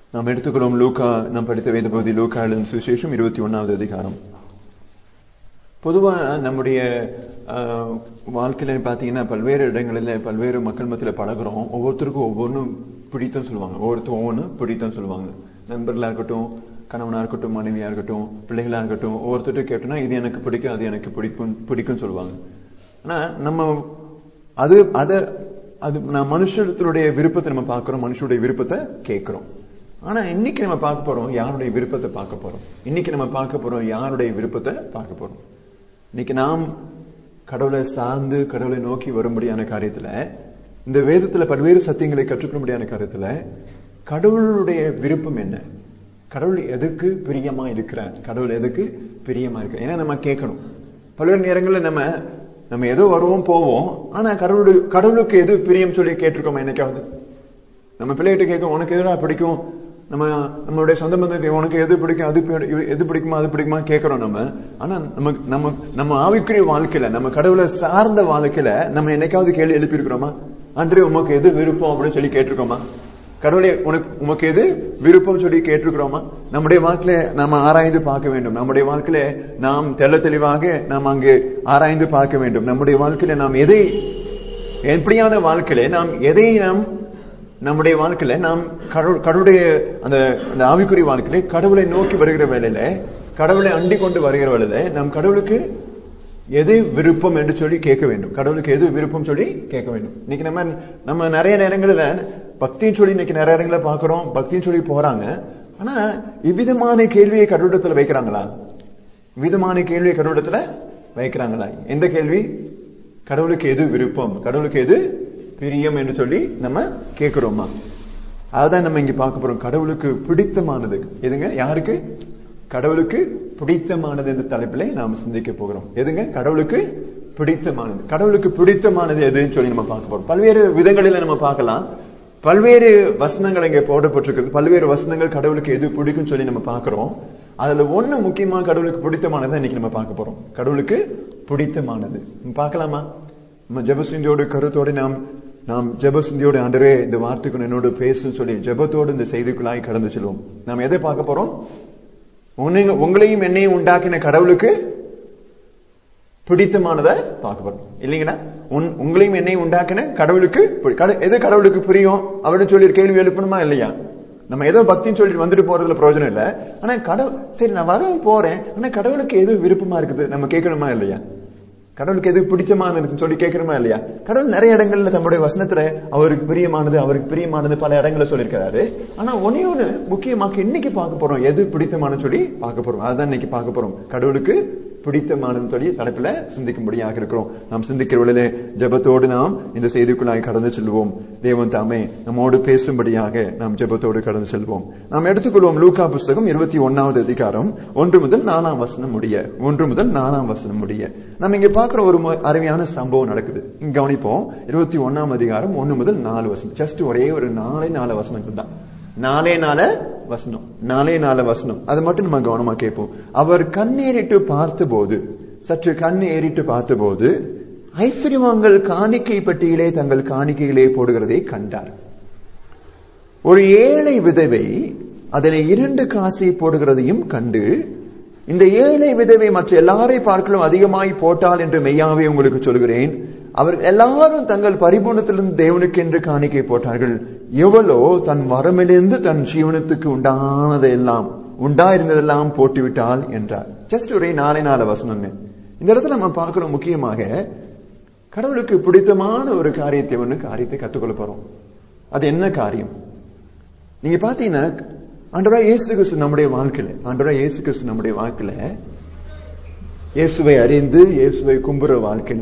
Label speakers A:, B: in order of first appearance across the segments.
A: நாம் எடுத்துக்கிறோம் லூக்கா நாம் படித்த வேத பகுதி லூக்கா எழுதும் சுவிசேஷம் இருபத்தி ஒன்னாவது அதிகாரம் பொதுவா நம்முடைய ஆஹ், வாழ்க்கையில பாத்தீங்கன்னா பல்வேறு இடங்களில பல்வேறு மக்கள் மத்தியில பழகுறோம் ஒவ்வொருத்தருக்கும் ஒவ்வொன்றும் பிடித்தம் சொல்லுவாங்க ஒவ்வொருத்தரும் ஒவ்வொன்று பிடித்தம் சொல்லுவாங்க நண்பர்களா இருக்கட்டும் கணவனா இருக்கட்டும் மனைவியா இருக்கட்டும் பிள்ளைகளா இருக்கட்டும் ஒவ்வொருத்தரும் கேட்டோம்னா இது எனக்கு பிடிக்கும் அது எனக்கு பிடிக்கும் பிடிக்கும் சொல்லுவாங்க ஆனா நம்ம அது அத அது நான் மனுஷத்தினுடைய விருப்பத்தை நம்ம பார்க்கிறோம் மனுஷனுடைய விருப்பத்தை கேட்கிறோம் ஆனா இன்னைக்கு நம்ம பார்க்க போறோம் யாருடைய விருப்பத்தை பார்க்க போறோம் இன்னைக்கு நம்ம பார்க்க போறோம் யாருடைய விருப்பத்தை பார்க்க போறோம் இன்னைக்கு நாம் கடவுளை சார்ந்து கடவுளை நோக்கி வரும்படியான காரியத்துல இந்த வேதத்துல பல்வேறு சத்தியங்களை கற்றுக்கொள்ளும்படியான காரியத்துல கடவுளுடைய விருப்பம் என்ன கடவுள் எதுக்கு பிரியமா இருக்கிறார் கடவுள் எதுக்கு பிரியமா இருக்கு ஏன்னா நம்ம கேட்கணும் பல்வேறு நேரங்கள்ல நம்ம நம்ம ஏதோ வருவோம் போவோம் ஆனா கடவுளு கடவுளுக்கு எது பிரியம் சொல்லி கேட்டிருக்கோமா என்னைக்காவது நம்ம பிள்ளைகிட்ட கேட்கும் உனக்கு எதுடா பிடிக்கும் நம்ம நம்மளுடைய சொந்த பந்தத்துக்கு உனக்கு எது பிடிக்கும் அது பி- எது பிடிக்குமா அது பிடிக்குமா கேட்கிறோம் நம்ம ஆனா நம்ம நம்ம நம்ம ஆவிக்குரிய வாழ்க்கையில நம்ம கடவுளை சார்ந்த வாழ்க்கையில நம்ம என்னைக்காவது கேள்வி எழுப்பியிருக்கிறோமா அன்றே உமக்கு எது விருப்பம் அப்படின்னு சொல்லி கேட்டிருக்கோமா கடவுளே உனக்கு உமக்கு எது விருப்பம் சொல்லி கேட்டிருக்கிறோமா நம்முடைய வாழ்க்கையில நாம ஆராய்ந்து பார்க்க வேண்டும் நம்முடைய வாழ்க்கையில நாம் தெள்ள தெளிவாக நாம் அங்கு ஆராய்ந்து பார்க்க வேண்டும் நம்முடைய வாழ்க்கையில நாம் எதை எப்படியான வாழ்க்கையில நாம் எதை நாம் நம்முடைய வாழ்க்கையில நாம் கடவுள் கடவுளுடைய அந்த அந்த ஆவிக்குரிய வாழ்க்கையில கடவுளை நோக்கி வருகிற வேலையில கடவுளை அண்டிக் கொண்டு வருகிற வேலையில நாம் கடவுளுக்கு எது விருப்பம் என்று சொல்லி கேட்க வேண்டும் கடவுளுக்கு எது விருப்பம் சொல்லி கேட்க வேண்டும் இன்னைக்கு நம்ம நம்ம நிறைய நேரங்களில பக்தின்னு சொல்லி இன்னைக்கு நிறைய இடங்களை பார்க்கிறோம் பக்தின்னு சொல்லி போறாங்க ஆனா இவ்விதமான கேள்வியை கடவுளத்துல வைக்கிறாங்களா விதமான கேள்வியை கடவுளத்துல வைக்கிறாங்களா எந்த கேள்வி கடவுளுக்கு எது விருப்பம் கடவுளுக்கு எது பிரியம் என்று சொல்லி நம்ம கேட்கிறோமா அதுதான் நம்ம இங்க பார்க்க போறோம் கடவுளுக்கு பிடித்தமானது எதுங்க யாருக்கு கடவுளுக்கு பிடித்தமானது என்ற தலைப்பிலே நாம் சிந்திக்க போகிறோம் எதுங்க கடவுளுக்கு பிடித்தமானது கடவுளுக்கு பிடித்தமானது எதுன்னு சொல்லி நம்ம பார்க்க போறோம் பல்வேறு விதங்களில நம்ம பார்க்கலாம் பல்வேறு வசனங்கள் இங்க போடப்பட்டிருக்கு பல்வேறு வசனங்கள் கடவுளுக்கு எது பிடிக்கும் சொல்லி நம்ம பார்க்கிறோம் அதுல ஒண்ணு முக்கியமா கடவுளுக்கு பிடித்தமானதை இன்னைக்கு நம்ம பார்க்க போறோம் கடவுளுக்கு பிடித்தமானது நம்ம பார்க்கலாமா நம்ம ஜெபசிந்தியோட கருத்தோட நாம் நாம் ஜெபசிந்தியோட ஆண்டரே இந்த வார்த்தைக்கு என்னோட பேசுன்னு சொல்லி ஜெபத்தோடு இந்த செய்திக்குள்ளாய் கடந்து செல்வோம் நாம் எதை பார்க்க போறோம் உன்னை- உங்களையும் என்னையும் உண்டாக்கின கடவுளுக்கு பிடித்தமானதை பார்க்க போறோம் இல்லைங்களா உன் உங்களையும் என்னையும் உண்டாக்கின கடவுளுக்கு பி- கட- எது கடவுளுக்கு புரியும் அப்படின்னு சொல்லி ஒரு கேள்வி எழுப்பணுமா இல்லையா நம்ம ஏதோ பக்தின்னு சொல்லிட்டு வந்துட்டு போறதுல பிரயோஜனம் இல்ல ஆனா கடவுள் சரி நான் வரவும் போறேன் ஆனா கடவுளுக்கு எது விருப்பமா இருக்குது நம்ம கேட்கணுமா இல்லையா கடவுளுக்கு எது பிடிச்சமானதுன்னு சொல்லி கேட்கணுமா இல்லையா கடவுள் நிறைய இடங்கள்ல தம்முடைய வசனத்துல அவருக்கு பிரியமானது அவருக்கு பிரியமானது பல இடங்கள்ல சொல்லியிருக்கிறாரு ஆனா ஒன்னே ஒண்ணு முக்கியமாக இன்னைக்கு பார்க்க போறோம் எது பிடித்தமானது சொல்லி பார்க்க போறோம் அதுதான் இன்னைக்கு பார்க்க போறோம் கடவுளுக்கு பிடித்தமானது சொல்லி தலைப்புல சிந்திக்கும்படியாக இருக்கிறோம் நாம் சிந்திக்கிற வேளையிலே ஜெபத்தோடு நாம் இந்த செய்திக்குள்ளாய் கடந்து செல்வோம் தேவன் தாமே நம்மோடு பேசும்படியாக நாம் ஜெபத்தோடு கடந்து செல்வோம் நாம் எடுத்துக்கொள்வோம் லூக்கா புஸ்தகம் இருபத்தி ஒன்னாவது அதிகாரம் ஒன்று முதல் நாலாம் வசனம் முடிய ஒன்று முதல் நாலாம் வசனம் முடிய நம்ம இங்க பார்க்கிற ஒரு மு- அருமையான சம்பவம் நடக்குது இங்க கவனிப்போம் இருபத்தி ஒன்னாம் அதிகாரம் ஒன்று முதல் நாலு வசனம் ஜஸ்ட் ஒரே ஒரு நாலே நாலு வசனங்கள் தான் நாலே நால வசனம் நாலே நாலு வசனம் அதை மட்டும் நம்ம கவனமா கேட்போம் அவர் கண்ணேறிட்டு பார்த்தபோது சற்று கண் ஏறிட்டு பார்த்தபோது ஐஸ்வர்யவான்கள் காணிக்கை பட்டியலே தங்கள் காணிக்கைகளே போடுகிறதை கண்டார் ஒரு ஏழை விதவை அதில் இரண்டு காசை போடுகிறதையும் கண்டு இந்த ஏழை விதவை மற்ற எல்லாரை பார்க்கலும் அதிகமாய் போட்டால் என்று மெய்யாவே உங்களுக்கு சொல்கிறேன் அவர் எல்லாரும் தங்கள் பரிபூர்ணத்திலிருந்து தேவனுக்கு என்று காணிக்கை போட்டார்கள் எவ்வளோ தன் வரமிலிருந்து தன் ஜீவனத்துக்கு உண்டானதெல்லாம் உண்டாயிருந்ததெல்லாம் போட்டுவிட்டாள் என்றார் ஜஸ்ட் ஒரே நாளை நாலு வசனங்க இந்த இடத்துல நம்ம பார்க்கிறோம் முக்கியமாக கடவுளுக்கு பிடித்தமான ஒரு காரியத்தை ஒண்ணு காரியத்தை கத்துக்கொள்ள போறோம் அது என்ன காரியம் நீங்க பாத்தீங்கன்னா ஆண்டவரா இயேசு கிறிஸ்து நம்முடைய வாழ்க்கையில ஆண்டவரா இயேசு கிறிஸ்து நம்முடைய வாழ்க்கையில இயேசுவை அறிந்து இயேசுவை கும்புற வாழ்க்கையில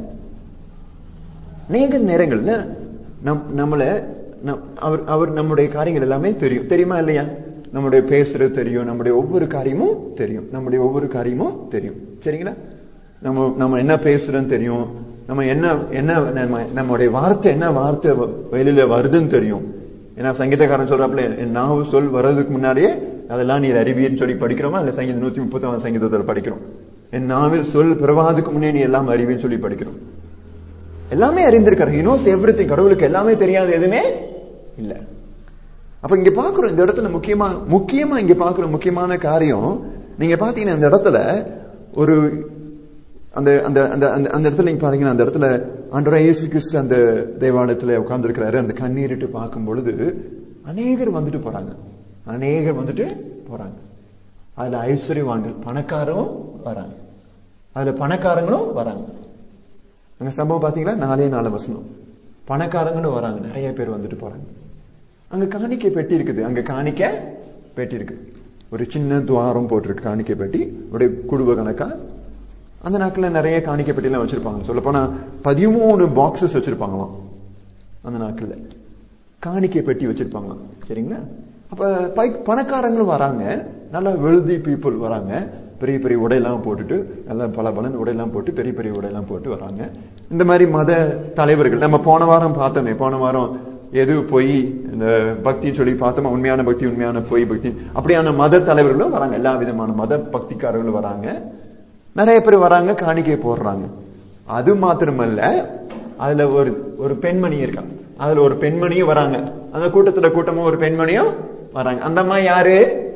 A: அநேக நேரங்கள்ல நம் நம்மள நம்- அவர் அவர் நம்முடைய காரியங்கள் எல்லாமே தெரியும் தெரியுமா இல்லையா நம்முடைய பேசுறது தெரியும் நம்முடைய ஒவ்வொரு காரியமும் தெரியும் நம்முடைய ஒவ்வொரு காரியமும் தெரியும் சரிங்களா நம்ம நம்ம என்ன பேசுறோன்னு தெரியும் நம்ம என்ன என்ன நம்ம நம்முடைய வார்த்தை என்ன வார்த்தை வ- வெளியில வருதுன்னு தெரியும் ஏன்னா சங்கீதக்காரன் சொல்றாப்புல என் நாவு சொல் வர்றதுக்கு முன்னாடியே அதெல்லாம் நீர் அறிவியன்னு சொல்லி படிக்கிறோமா இல்ல சங்கீதம் நூத்தி முப்பத்தாம் சங்கீதத்தில் படிக்கிறோம் என் நாவில் சொல் பிறவாதுக்கு முன்னே நீ எல்லாம் அறிவின்னு சொல்லி படிக்கிறோம் எல்லாமே அறிந்திருக்காரு யூ நோஸ் எவ்ரி கடவுளுக்கு எல்லாமே தெரியாது எதுவுமே இல்ல அப்ப இங்க பாக்குறோம் இந்த இடத்துல முக்கியமா முக்கியமா இங்க பாக்குற முக்கியமான காரியம் நீங்க பாத்தீங்கன்னா இந்த இடத்துல ஒரு அந்த அந்த அந்த அந்த அந்த இடத்துல நீங்க பாத்தீங்கன்னா அந்த இடத்துல ஆண்டவரா இயேசு கிறிஸ்து அந்த தேவாலயத்துல உட்கார்ந்துருக்கிறாரு அந்த கண்ணீரிட்டு பார்க்கும் பொழுது அநேகர் வந்துட்டு போறாங்க அநேகர் வந்துட்டு போறாங்க அதுல ஐஸ்வர்யவான்கள் பணக்காரரும் வராங்க அதுல பணக்காரங்களும் வராங்க அங்க சம்பவம் பாத்தீங்களா நாலே நாலு வசனம் பணக்காரங்களும் வராங்க நிறைய பேர் வந்துட்டு போறாங்க அங்க காணிக்கை பெட்டி இருக்குது அங்க காணிக்க பெட்டி இருக்கு ஒரு சின்ன துவாரம் போட்டிருக்கு காணிக்கை பெட்டி ஒரு குடும்ப கணக்கா அந்த நாட்கள்ல நிறைய காணிக்கை பெட்டி எல்லாம் வச்சிருப்பாங்க சொல்ல போனா பதிமூணு பாக்ஸஸ் வச்சிருப்பாங்களாம் அந்த நாட்கள்ல காணிக்கை பெட்டி வச்சிருப்பாங்க சரிங்களா அப்ப பை பணக்காரங்களும் வராங்க நல்ல வெல்தி பீப்புள் வராங்க பெரிய பெரிய உடையெல்லாம் போட்டுட்டு நல்லா பல பலன் உடையெல்லாம் போட்டு பெரிய பெரிய உடையெல்லாம் போட்டு வராங்க இந்த மாதிரி மத தலைவர்கள் நம்ம போன வாரம் பார்த்தோமே போன வாரம் எது பொய் இந்த பக்தி சொல்லி பார்த்தோமா உண்மையான பக்தி உண்மையான பொய் பக்தி அப்படியான மத தலைவர்களும் வராங்க எல்லா விதமான மத பக்திக்காரர்களும் வராங்க நிறைய பேர் வராங்க காணிக்கை போடுறாங்க அது மாத்திரமல்ல அதுல ஒரு ஒரு பெண்மணி இருக்காங்க அதுல ஒரு பெண்மணியும் வராங்க அந்த கூட்டத்துல கூட்டமும் ஒரு பெண்மணியும் வராங்க அந்த அம்மா யாரு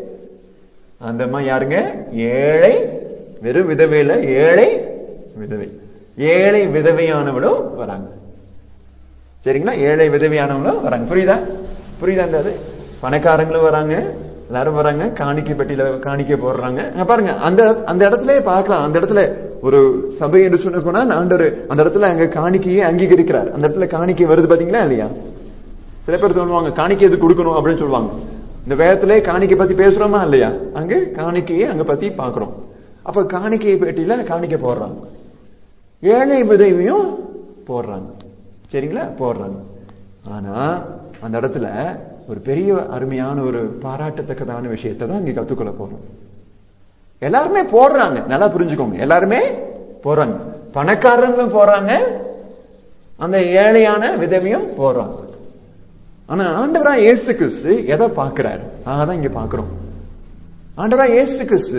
A: அந்த அம்மா யாருங்க ஏழை வெறும் விதவையில ஏழை விதவை ஏழை விதவையானவளும் வராங்க சரிங்களா ஏழை விதவையானவங்களும் வராங்க புரியுதா புரியுதா இந்த அது பணக்காரங்களும் வராங்க எல்லாரும் வராங்க காணிக்கை பெட்டியில காணிக்கை போடுறாங்க அங்க பாருங்க அந்த அந்த இடத்துல பார்க்கலாம் அந்த இடத்துல ஒரு சபை என்று சொன்ன போனா ஆண்டவர் அந்த இடத்துல அங்க காணிக்கையை அங்கீகரிக்கிறார் அந்த இடத்துல காணிக்கை வருது பாத்தீங்களா இல்லையா சில பேர் சொல்லுவாங்க காணிக்கை எது கொடுக்கணும் அப்படின்னு சொல்லுவாங்க இந்த வேதத்திலே காணிக்கை பத்தி பேசுறோமா இல்லையா அங்க காணிக்கையை அங்க பத்தி பாக்குறோம் அப்ப காணிக்கை பெட்டியில காணிக்கை போடுறாங்க ஏழை விதவையும் போடுறாங்க சரிங்களா போடுறாங்க ஆனா அந்த இடத்துல ஒரு பெரிய அருமையான ஒரு பாராட்டத்தக்கதான விஷயத்தை தான் இங்க கத்துக்கொள்ள போறோம் எல்லாருமே போடுறாங்க நல்லா புரிஞ்சுக்கோங்க எல்லாருமே போறாங்க பணக்காரங்களும் போறாங்க அந்த ஏழையான விதவையும் போறாங்க ஆனா ஆண்டவரா இயேசு கிறிஸ்து எதை பார்க்கிறாரு அதான் இங்க பாக்குறோம் ஆண்டவரா இயேசு கிறிஸ்து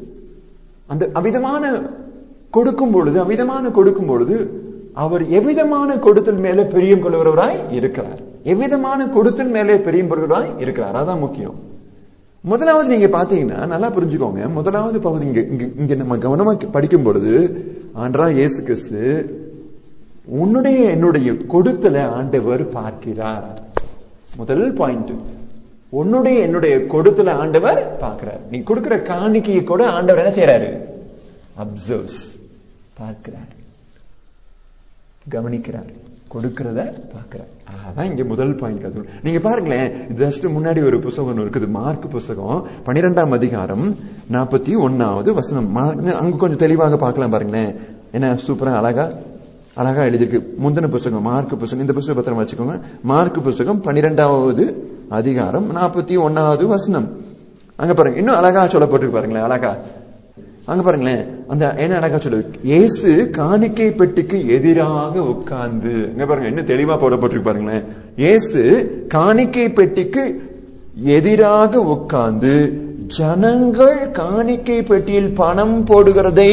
A: அந்த அவிதமான கொடுக்கும் பொழுது அவிதமான கொடுக்கும் பொழுது அவர் எவ்விதமான கொடுத்தல் மேலே பிரியம் கொள்கிறவராய் இருக்கிறார் எவ்விதமான கொடுத்தல் மேலே பிரியம் கொள்கிறவராய் இருக்கிறார் அதான் முக்கியம் முதலாவது நீங்க பாத்தீங்கன்னா நல்லா புரிஞ்சுக்கோங்க முதலாவது பகுதி இங்க இங்க இங்க நம்ம கவனமா படிக்கும் பொழுது ஆண்டரா இயேசு கிறிஸ்து உன்னுடைய என்னுடைய கொடுத்தல ஆண்டவர் பார்க்கிறார் முதல் பாயிண்ட் உன்னுடைய என்னுடைய கொடுத்தல ஆண்டவர் பார்க்கிறார் நீ கொடுக்கிற காணிக்கையை கூட ஆண்டவர் என்ன செய்யறாரு அப்சர்வ்ஸ் பார்க்கிறார் கவனிக்கிறார் கொடுக்கிறத பார்க்கிறார் அதான் இங்க முதல் பாயிண்ட் அது நீங்க பாருங்களேன் ஜஸ்ட் முன்னாடி ஒரு புஸ்தகம் ஒன்று இருக்குது மார்க் புஸ்தகம் பன்னிரெண்டாம் அதிகாரம் நாற்பத்தி ஒன்னாவது வசனம் அங்க கொஞ்சம் தெளிவாக பார்க்கலாம் பாருங்களேன் என்ன சூப்பரா அழகா அழகா எழுதியிருக்கு முந்தின புஸ்தகம் மார்க் புஸ்தகம் இந்த புஸ்தகம் பத்திரம் வச்சுக்கோங்க மார்க் புஸ்தகம் பன்னிரெண்டாவது அதிகாரம் நாற்பத்தி ஒன்னாவது வசனம் அங்க பாருங்க இன்னும் அழகா சொல்லப்பட்டிருக்கு பாருங்களேன் அழகா அங்க பாருங்களேன் அந்த என்ன அழகா சொல்லு இயேசு காணிக்கை பெட்டிக்கு எதிராக உட்கார்ந்து அங்க பாருங்க இன்னும் தெளிவா போடப்பட்டிருக்கு பாருங்களேன் இயேசு காணிக்கை பெட்டிக்கு எதிராக உட்கார்ந்து ஜனங்கள் காணிக்கை பெட்டியில் பணம் போடுகிறதை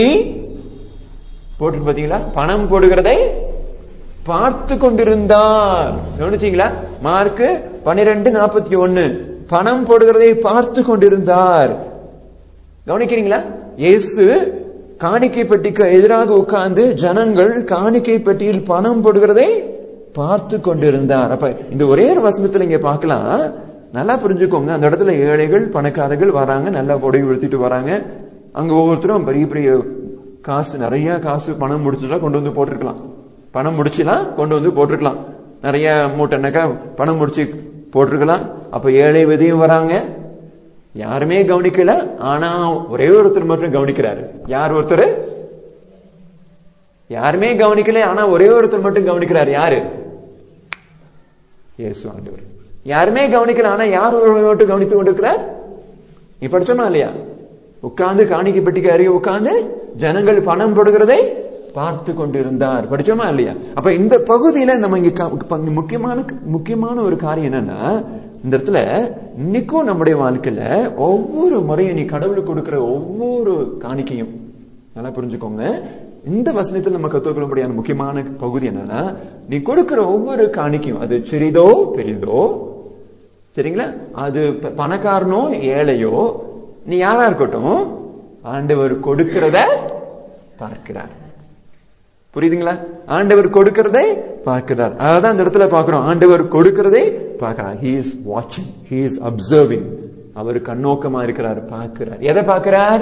A: போட்டு பாத்தீங்களா பணம் போடுகிறதை பார்த்து கொண்டிருந்தார் கவனிச்சீங்களா மார்க் பனிரெண்டு நாற்பத்தி ஒன்னு பணம் போடுகிறதை பார்த்து கொண்டிருந்தார் கவனிக்கிறீங்களா இயேசு காணிக்கை பெட்டிக்கு எதிராக உட்கார்ந்து ஜனங்கள் காணிக்கை பெட்டியில் பணம் போடுகிறதை பார்த்து கொண்டிருந்தார் அப்ப இந்த ஒரே ஒரு வசனத்துல இங்க பார்க்கலாம் நல்லா புரிஞ்சுக்கோங்க அந்த இடத்துல ஏழைகள் பணக்காரர்கள் வராங்க நல்லா உடை உடுத்திட்டு வராங்க அங்க ஒவ்வொருத்தரும் பெரிய பெரிய காசு நிறைய காசு பணம் முடிச்சுட்டா கொண்டு வந்து போட்டிருக்கலாம் பணம் முடிச்சுலாம் கொண்டு வந்து போட்டிருக்கலாம் நிறைய மூட்டைனாக்கா பணம் முடிச்சு போட்டிருக்கலாம் அப்ப ஏழை விதையும் வராங்க யாருமே கவனிக்கல ஆனா ஒரே ஒருத்தர் மட்டும் கவனிக்கிறாரு யார் ஒருத்தர் யாருமே கவனிக்கல ஆனா ஒரே ஒருத்தர் மட்டும் கவனிக்கிறாரு யாரு இயேசு ஆண்டவர் யாருமே கவனிக்கல ஆனா யார் மட்டும் கவனித்துக் கொண்டிருக்கிறார் நீ படிச்சோமா இல்லையா உட்கார்ந்து காணிக்கை பெட்டிக்கு அருகே உட்கார்ந்து ஜனங்கள் பணம் போடுகிறதை பார்த்து கொண்டிருந்தார் படிச்சோமா இல்லையா அப்ப இந்த பகுதியில நம்ம இங்க முக்கியமான முக்கியமான ஒரு காரியம் என்னன்னா இந்த இடத்துல இன்னைக்கும் நம்முடைய வாழ்க்கையில ஒவ்வொரு முறையும் நீ கடவுளுக்கு கொடுக்கிற ஒவ்வொரு காணிக்கையும் நல்லா புரிஞ்சுக்கோங்க இந்த வசனத்தில் நம்ம கத்துக்கொள்ள முடியாத முக்கியமான பகுதி என்னன்னா நீ கொடுக்கிற ஒவ்வொரு காணிக்கையும் அது சிறிதோ பெரிதோ சரிங்களா அது ப- பணக்காரனோ ஏழையோ நீ யாரா இருக்கட்டும் ஆண்டவர் கொடுக்கிறத பார்க்கிறார் புரியுதுங்களா ஆண்டவர் கொடுக்கிறதை பார்க்கிறார் அதான் இந்த இடத்துல பார்க்கிறோம் ஆண்டவர் கொடுக்கிறதை பார்க்கிறார் he is watching he is observing அவர் கண்ணோக்கமா இருக்கிறார் பார்க்கிறார் எதை பார்க்கிறார்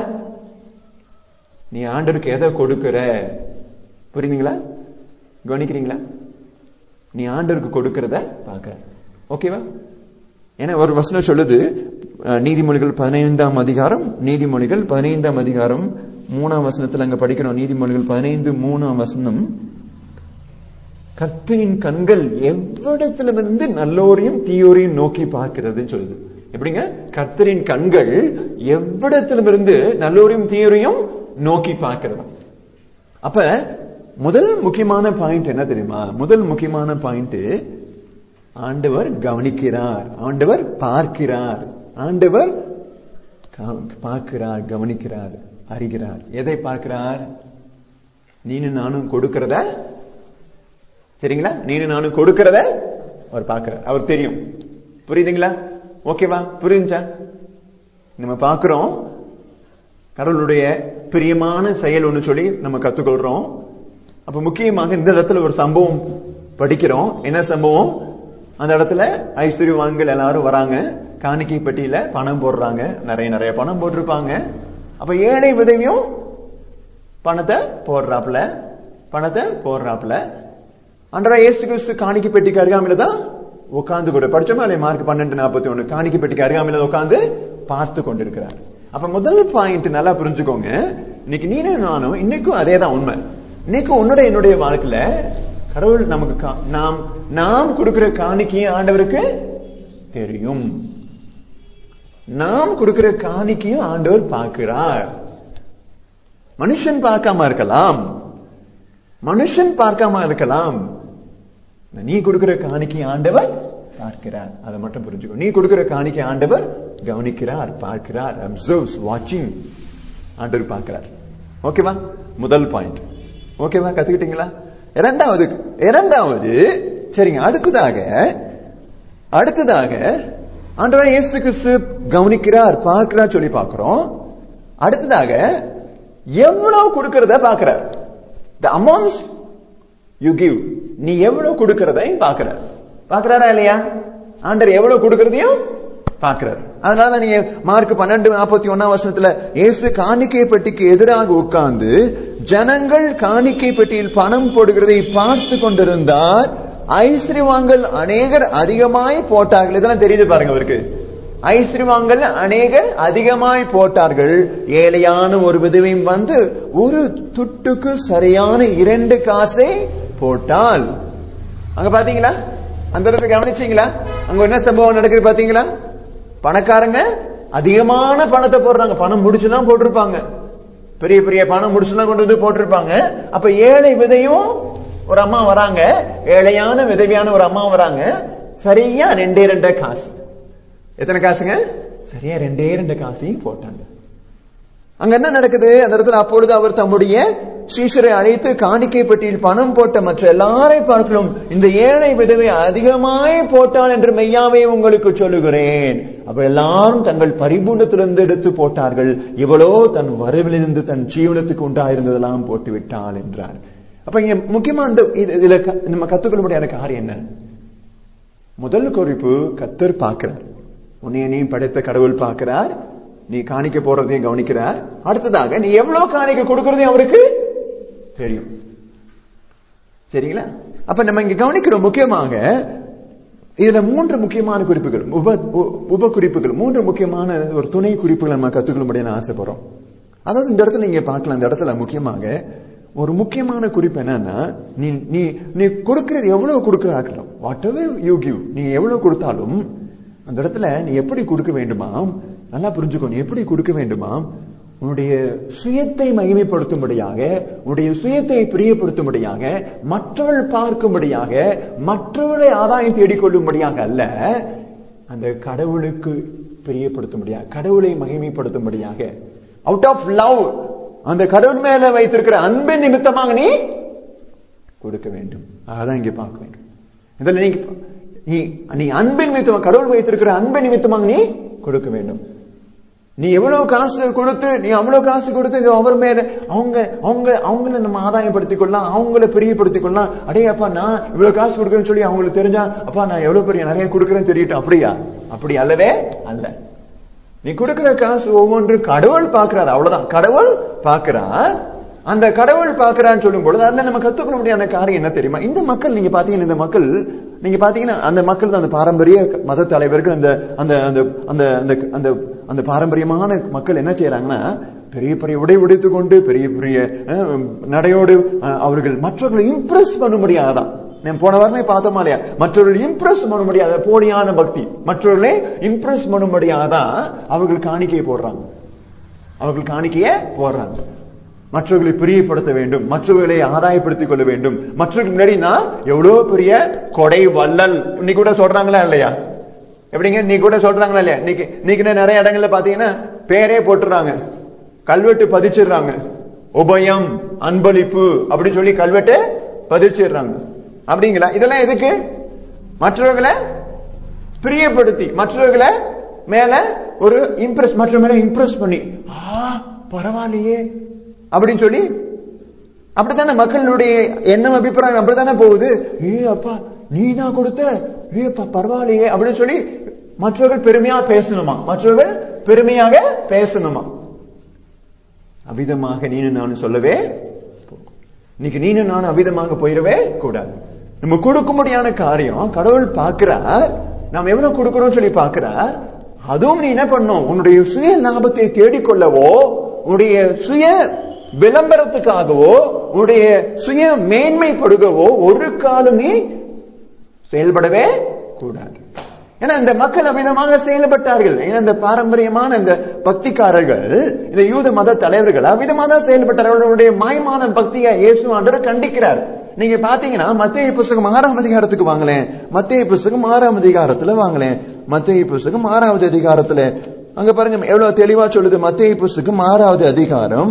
A: நீ ஆண்டவருக்கு எதை கொடுக்கிற புரியுதுங்களா கவனிக்கிறீங்களா நீ ஆண்டவருக்கு கொடுக்கிறத பார்க்கிற ஓகேவா ஏன்னா ஒரு வசனம் சொல்லுது அஹ், நீதிமொழிகள் பதினைந்தாம் அதிகாரம் நீதிமொழிகள் பதினைந்தாம் அதிகாரம் மூணாம் வசனத்துல அங்க படிக்கிறோம் நீதிமொழிகள் பதினைந்து மூணாம் வசனம் கர்த்தரின் கண்கள் எவ்விடத்திலிருந்து நல்லோரையும் தீயோரையும் நோக்கி பார்க்கிறதுன்னு சொல்லுது எப்படிங்க கர்த்தரின் கண்கள் எவ்விடத்திலிருந்து நல்லோரையும் தீயோரையும் நோக்கி பார்க்கிறது அப்ப முதல் முக்கியமான பாயிண்ட் என்ன தெரியுமா முதல் முக்கியமான பாயிண்ட் ஆண்டவர் கவனிக்கிறார் ஆண்டவர் பார்க்கிறார் ஆண்டவர் கா- பார்க்கிறார் கவனிக்கிறார் அறிகிறார் எதை பார்க்கிறார் நீனும் நானும் கொடுக்கிறத சரிங்களா நீனும் நானும் கொடுக்கிறத அவர் பார்க்கிறார் அவர் தெரியும் புரியுதுங்களா ஓகேவா புரியுஞ்சா நம்ம பார்க்கிறோம் கடவுளுடைய பிரியமான செயல் ஒண்ணு சொல்லி நம்ம கத்துக்கொள்றோம் அப்ப முக்கியமாக இந்த இடத்துல ஒரு சம்பவம் படிக்கிறோம் என்ன சம்பவம் அந்த இடத்துல ஐஸ்வர்யவான்கள் எல்லாரும் வராங்க காணிக்கை பெட்டியில பணம் போடுறாங்க நிறைய நிறைய பணம் போட்டிருப்பாங்க அப்ப ஏழை விதவியும் பணத்தை போடுறாப்புல பணத்தை போடுறாப்புல அன்றா இயேசு கிறிஸ்து காணிக்கை பெட்டிக்கு அருகாமையில தான் உட்கார்ந்து கூட படிச்சோமா இல்லையா மார்க் பன்னெண்டு நாற்பத்தி ஒண்ணு காணிக்கை பெட்டிக்கு அருகாமையில உட்கார்ந்து பார்த்து கொண்டிருக்கிறார் அப்ப முதல் பாயிண்ட் நல்லா புரிஞ்சுக்கோங்க இன்னைக்கு நீனும் நானும் இன்னைக்கும் அதே தான் உண்மை இன்னைக்கும் உன்னோட என்னுடைய வாழ்க்கையில கடவுள் நமக்கு கா- நாம் நாம் கொடுக்கிற காணிக்கையும் ஆண்டவருக்கு தெரியும் நாம் கொடுக்கிற காணிக்கையும் ஆண்டவர் பார்க்கிறார் மனுஷன் பார்க்காம இருக்கலாம் மனுஷன் பார்க்காம இருக்கலாம் நீ கொடுக்கிற காணிக்கை ஆண்டவர் பார்க்கிறார் அதை மட்டும் புரிஞ்சுக்கோ நீ கொடுக்கிற காணிக்கை ஆண்டவர் கவனிக்கிறார் பார்க்கிறார் அப்சர்வ்ஸ் வாட்சிங் ஆண்டவர் பார்க்கிறார் ஓகேவா முதல் பாயிண்ட் ஓகேவா கத்துக்கிட்டீங்களா இரண்டாவது இரண்டாவது சரிங்க அடுத்ததாக அடுத்ததாக ஆண்டவர் இயேசு கிறிஸ்து கவனிக்கிறார் பார்க்கிறார் சொல்லி பார்க்கிறோம் அடுத்ததாக எவ்வளவு கொடுக்கிறத பார்க்கிறார் the amounts you give நீ எவ்வளவு கொடுக்கிறதை பார்க்கிறார் பார்க்கிறாரா இல்லையா ஆண்டவர் எவ்வளவு கொடுக்கிறதையும் பார்க்கிறார் அதனாலதான் நீங்க மார்க் பன்னெண்டு நாற்பத்தி ஒன்னாம் வருஷத்துல இயேசு காணிக்கை பெட்டிக்கு எதிராக உட்கார்ந்து ஜனங்கள் காணிக்கை பெட்டியில் பணம் போடுகிறதை பார்த்து கொண்டிருந்தார் ஐஸ்வர்யவான்கள் அநேகர் அதிகமாய் போட்டார்கள் இதெல்லாம் தெரியுது பாருங்க அவருக்கு ஐஸ்வர்யவான்கள் அநேகர் அதிகமாய் போட்டார்கள் ஏழையான ஒரு விதவையும் வந்து ஒரு துட்டுக்கு சரியான இரண்டு காசை போட்டால் அங்க பாத்தீங்களா அந்த இடத்துல கவனிச்சீங்களா அங்க என்ன சம்பவம் நடக்குது பாத்தீங்களா பணக்காரங்க அதிகமான பணத்தை போடுறாங்க பணம் முடிச்சுலாம் போட்டிருப்பாங்க பெரிய பெரிய பணம் முடிச்சுலாம் கொண்டு வந்து போட்டிருப்பாங்க அப்ப ஏழை விதையும் ஒரு அம்மா வராங்க ஏழையான விதவியான ஒரு அம்மா வராங்க சரியா ரெண்டே ரெண்டே காசு எத்தனை காசுங்க சரியா ரெண்டே ரெண்டு காசையும் போட்டாங்க அங்க என்ன நடக்குது அந்த இடத்துல அப்பொழுது அவர் தம்முடைய சீஷரை அழைத்து காணிக்கை பெட்டியில் பணம் போட்ட மற்ற எல்லாரை பார்க்கலும் இந்த ஏழை விதவை அதிகமாய் போட்டாள் என்று மெய்யாவே உங்களுக்கு சொல்லுகிறேன் அப்ப எல்லாரும் தங்கள் பரிபூர்ணத்திலிருந்து எடுத்து போட்டார்கள் இவளோ தன் வரவிலிருந்து தன் ஜீவனத்துக்கு உண்டாயிருந்ததெல்லாம் போட்டு விட்டாள் என்றார் அப்ப இங்க முக்கியமா அந்த இது- இதுல க- நம்ம கத்துக்கொள்ள முடியாத காரியம் என்ன முதல் குறிப்பு கத்தர் பார்க்கிறார் உன்னைய நீ படைத்த கடவுள் பார்க்கிறார் நீ காணிக்க போறதையும் கவனிக்கிறார் அடுத்ததாக நீ எவ்வளவு காணிக்க கொடுக்கறதையும் அவருக்கு தெரியும் சரிங்களா அப்ப நம்ம இங்க கவனிக்கிறோம் முக்கியமாக இதுல மூன்று முக்கியமான குறிப்புகள் உப உ- உப குறிப்புகள் மூன்று முக்கியமான ஒரு துணை குறிப்புகளை நம்ம கத்துக்கொள்ளும்படியான ஆசைப்படுறோம் அதாவது இந்த இடத்துல நீங்க பார்க்கலாம் இந்த இடத்துல முக்கியமாக ஒரு முக்கியமான குறிப்பு என்னன்னா நீ நீ நீ கொடுக்கிறது எவ்வளவு கொடுக்கிறார்களோ வாட் எவர் யூ கிவ் நீ எவ்வளவு கொடுத்தாலும் அந்த இடத்துல நீ எப்படி கொடுக்க வேண்டுமாம் நல்லா புரிஞ்சுக்கோ நீ எப்படி கொடுக்க வேண்டுமாம் உன்னுடைய சுயத்தை மகிமைப்படுத்தும்படியாக உன்னுடைய சுயத்தை பிரியப்படுத்தும்படியாக மற்றவர்கள் பார்க்கும்படியாக மற்றவர்களை ஆதாயம் தேடிக்கொள்ளும்படியாக அல்ல அந்த கடவுளுக்கு பிரியப்படுத்தும்படியாக கடவுளை மகிமைப்படுத்தும்படியாக அவுட் ஆஃப் லவ் அந்த கடவுள் மேல வைத்திருக்கிற அன்பின் நிமித்தமாக நீ கொடுக்க வேண்டும் அதான் இங்க பார்க்க வேண்டும் இதுல நீங்க நீ நீ அன்பின் நிமித்தமாக கடவுள் வைத்திருக்கிற அன்பின் நிமித்தமாக நீ கொடுக்க வேண்டும் நீ எவ்வளவு காசு கொடுத்து நீ அவ்வளவு காசு கொடுத்து இது அவர் மேல அவங்க அவங்க அவங்கள நம்ம ஆதாயப்படுத்திக் கொள்ளலாம் அவங்கள பிரியப்படுத்திக் கொள்ளலாம் அடே அப்பா நான் இவ்வளவு காசு கொடுக்குறேன்னு சொல்லி அவங்களுக்கு தெரிஞ்சா அப்பா நான் எவ்வளவு பெரிய நிறைய கொடுக்குறேன்னு தெரியட்டும் அப்படியா அப்படி அல்லவே அல்ல நீ கொடுக்கிற காசு ஒவ்வொன்றும் கடவுள் பார்க்கிறார் அவ்வளவுதான் கடவுள் பார்க்கிறார் அந்த கடவுள் பார்க்கிறான்னு சொல்லும் பொழுது அதுல நம்ம கத்துக்கொள்ள முடியாத காரியம் என்ன தெரியுமா இந்த மக்கள் நீங்க பாத்தீங்கன்னா இந்த மக்கள் நீங்க பாத்தீங்கன்னா அந்த மக்கள் தான் அந்த பாரம்பரிய மத தலைவர்கள் அந்த அந்த அந்த அந்த அந்த அந்த அந்த பாரம்பரியமான மக்கள் என்ன செய்யறாங்கன்னா பெரிய பெரிய உடை உடைத்து கொண்டு பெரிய பெரிய அஹ், நடையோடு அஹ், அவர்கள் மற்றவர்களை இம்ப்ரெஸ் பண்ண முடியாதான் நான் போன வாரமே பார்த்தோமா இல்லையா மற்றவர்கள் இம்ப்ரெஸ் பண்ண முடியாத போலியான பக்தி மற்றவர்களே இம்ப்ரெஸ் பண்ண முடியாதான் அவர்கள் காணிக்கையை போடுறாங்க அவர்கள் காணிக்கையை போடுறாங்க மற்றவர்களை பிரியப்படுத்த வேண்டும் மற்றவர்களை ஆதாயப்படுத்திக் கொள்ள வேண்டும் மற்றவர்களுக்கு முன்னாடி நான் எவ்வளவு பெரிய கொடை வள்ளல் இன்னைக்கு கூட சொல்றாங்களா இல்லையா எப்படிங்க நீ கூட சொல்றாங்களா இல்லையா இன்னைக்கு இன்னைக்கு நிறைய இடங்கள்ல பாத்தீங்கன்னா பேரே போட்டுறாங்க கல்வெட்டு பதிச்சிடுறாங்க உபயம் அன்பளிப்பு அப்படின்னு சொல்லி கல்வெட்டு பதிச்சிடுறாங்க அப்படிங்களா இதெல்லாம் எதுக்கு மற்றவர்களை பிரியப்படுத்தி மற்றவர்களை மேல ஒரு இம்ப்ரெஸ் மற்ற மேல இம்ப்ரெஸ் பண்ணி ஆ பரவாயில்லையே அப்படின்னு சொல்லி அப்படித்தானே மக்களுடைய எண்ணம் அபிப்பிராயம் அப்படித்தானே போகுது ஏ அப்பா நீ தான் கொடுத்த ஏ அப்பா பரவாயில்லையே அப்படின்னு சொல்லி மற்றவர்கள் பெருமையா பேசணுமா மற்றவர்கள் பெருமையாக பேசணுமா அவிதமாக நீனு நானும் சொல்லவே இன்னைக்கு நீனு நானும் அவிதமாக போயிடவே கூடாது நம்ம கொடுக்க முடியாத காரியம் கடவுள் பார்க்கிறார் நாம் எவ்வளவு கொடுக்கிறோம் சொல்லி பார்க்கிறார் அதுவும் நீ என்ன பண்ணும் உன்னுடைய சுய லாபத்தை தேடிக்கொள்ளவோ உன்னுடைய சுய விளம்பரத்துக்காகவோ உன்னுடைய சுய மேன்மைப்படுகவோ ஒரு காலம் நீ செயல்படவே கூடாது ஏன்னா இந்த மக்கள் அமிதமாக செயல்பட்டார்கள் ஏன்னா இந்த பாரம்பரியமான இந்த பக்திக்காரர்கள் இந்த யூத மத தலைவர்கள் அமிதமாக தான் செயல்பட்டார்கள் அவர்களுடைய மாயமான பக்தியை இயேசு ஆண்டவர் கண்டிக்கிறார் நீங்க பாத்தீங்கன்னா மத்திய புஸ்தகம் ஆறாம் அதிகாரத்துக்கு வாங்களேன் மத்திய புஸ்தகம் ஆறாம் அதிகாரத்துல வாங்களேன் மத்திய புஸ்தகம் ஆறாவது அதிகாரத்துல அங்க பாருங்க எவ்வளவு தெளிவா சொல்லுது மத்திய புஸ்தகம் ஆறாவது அதிகாரம்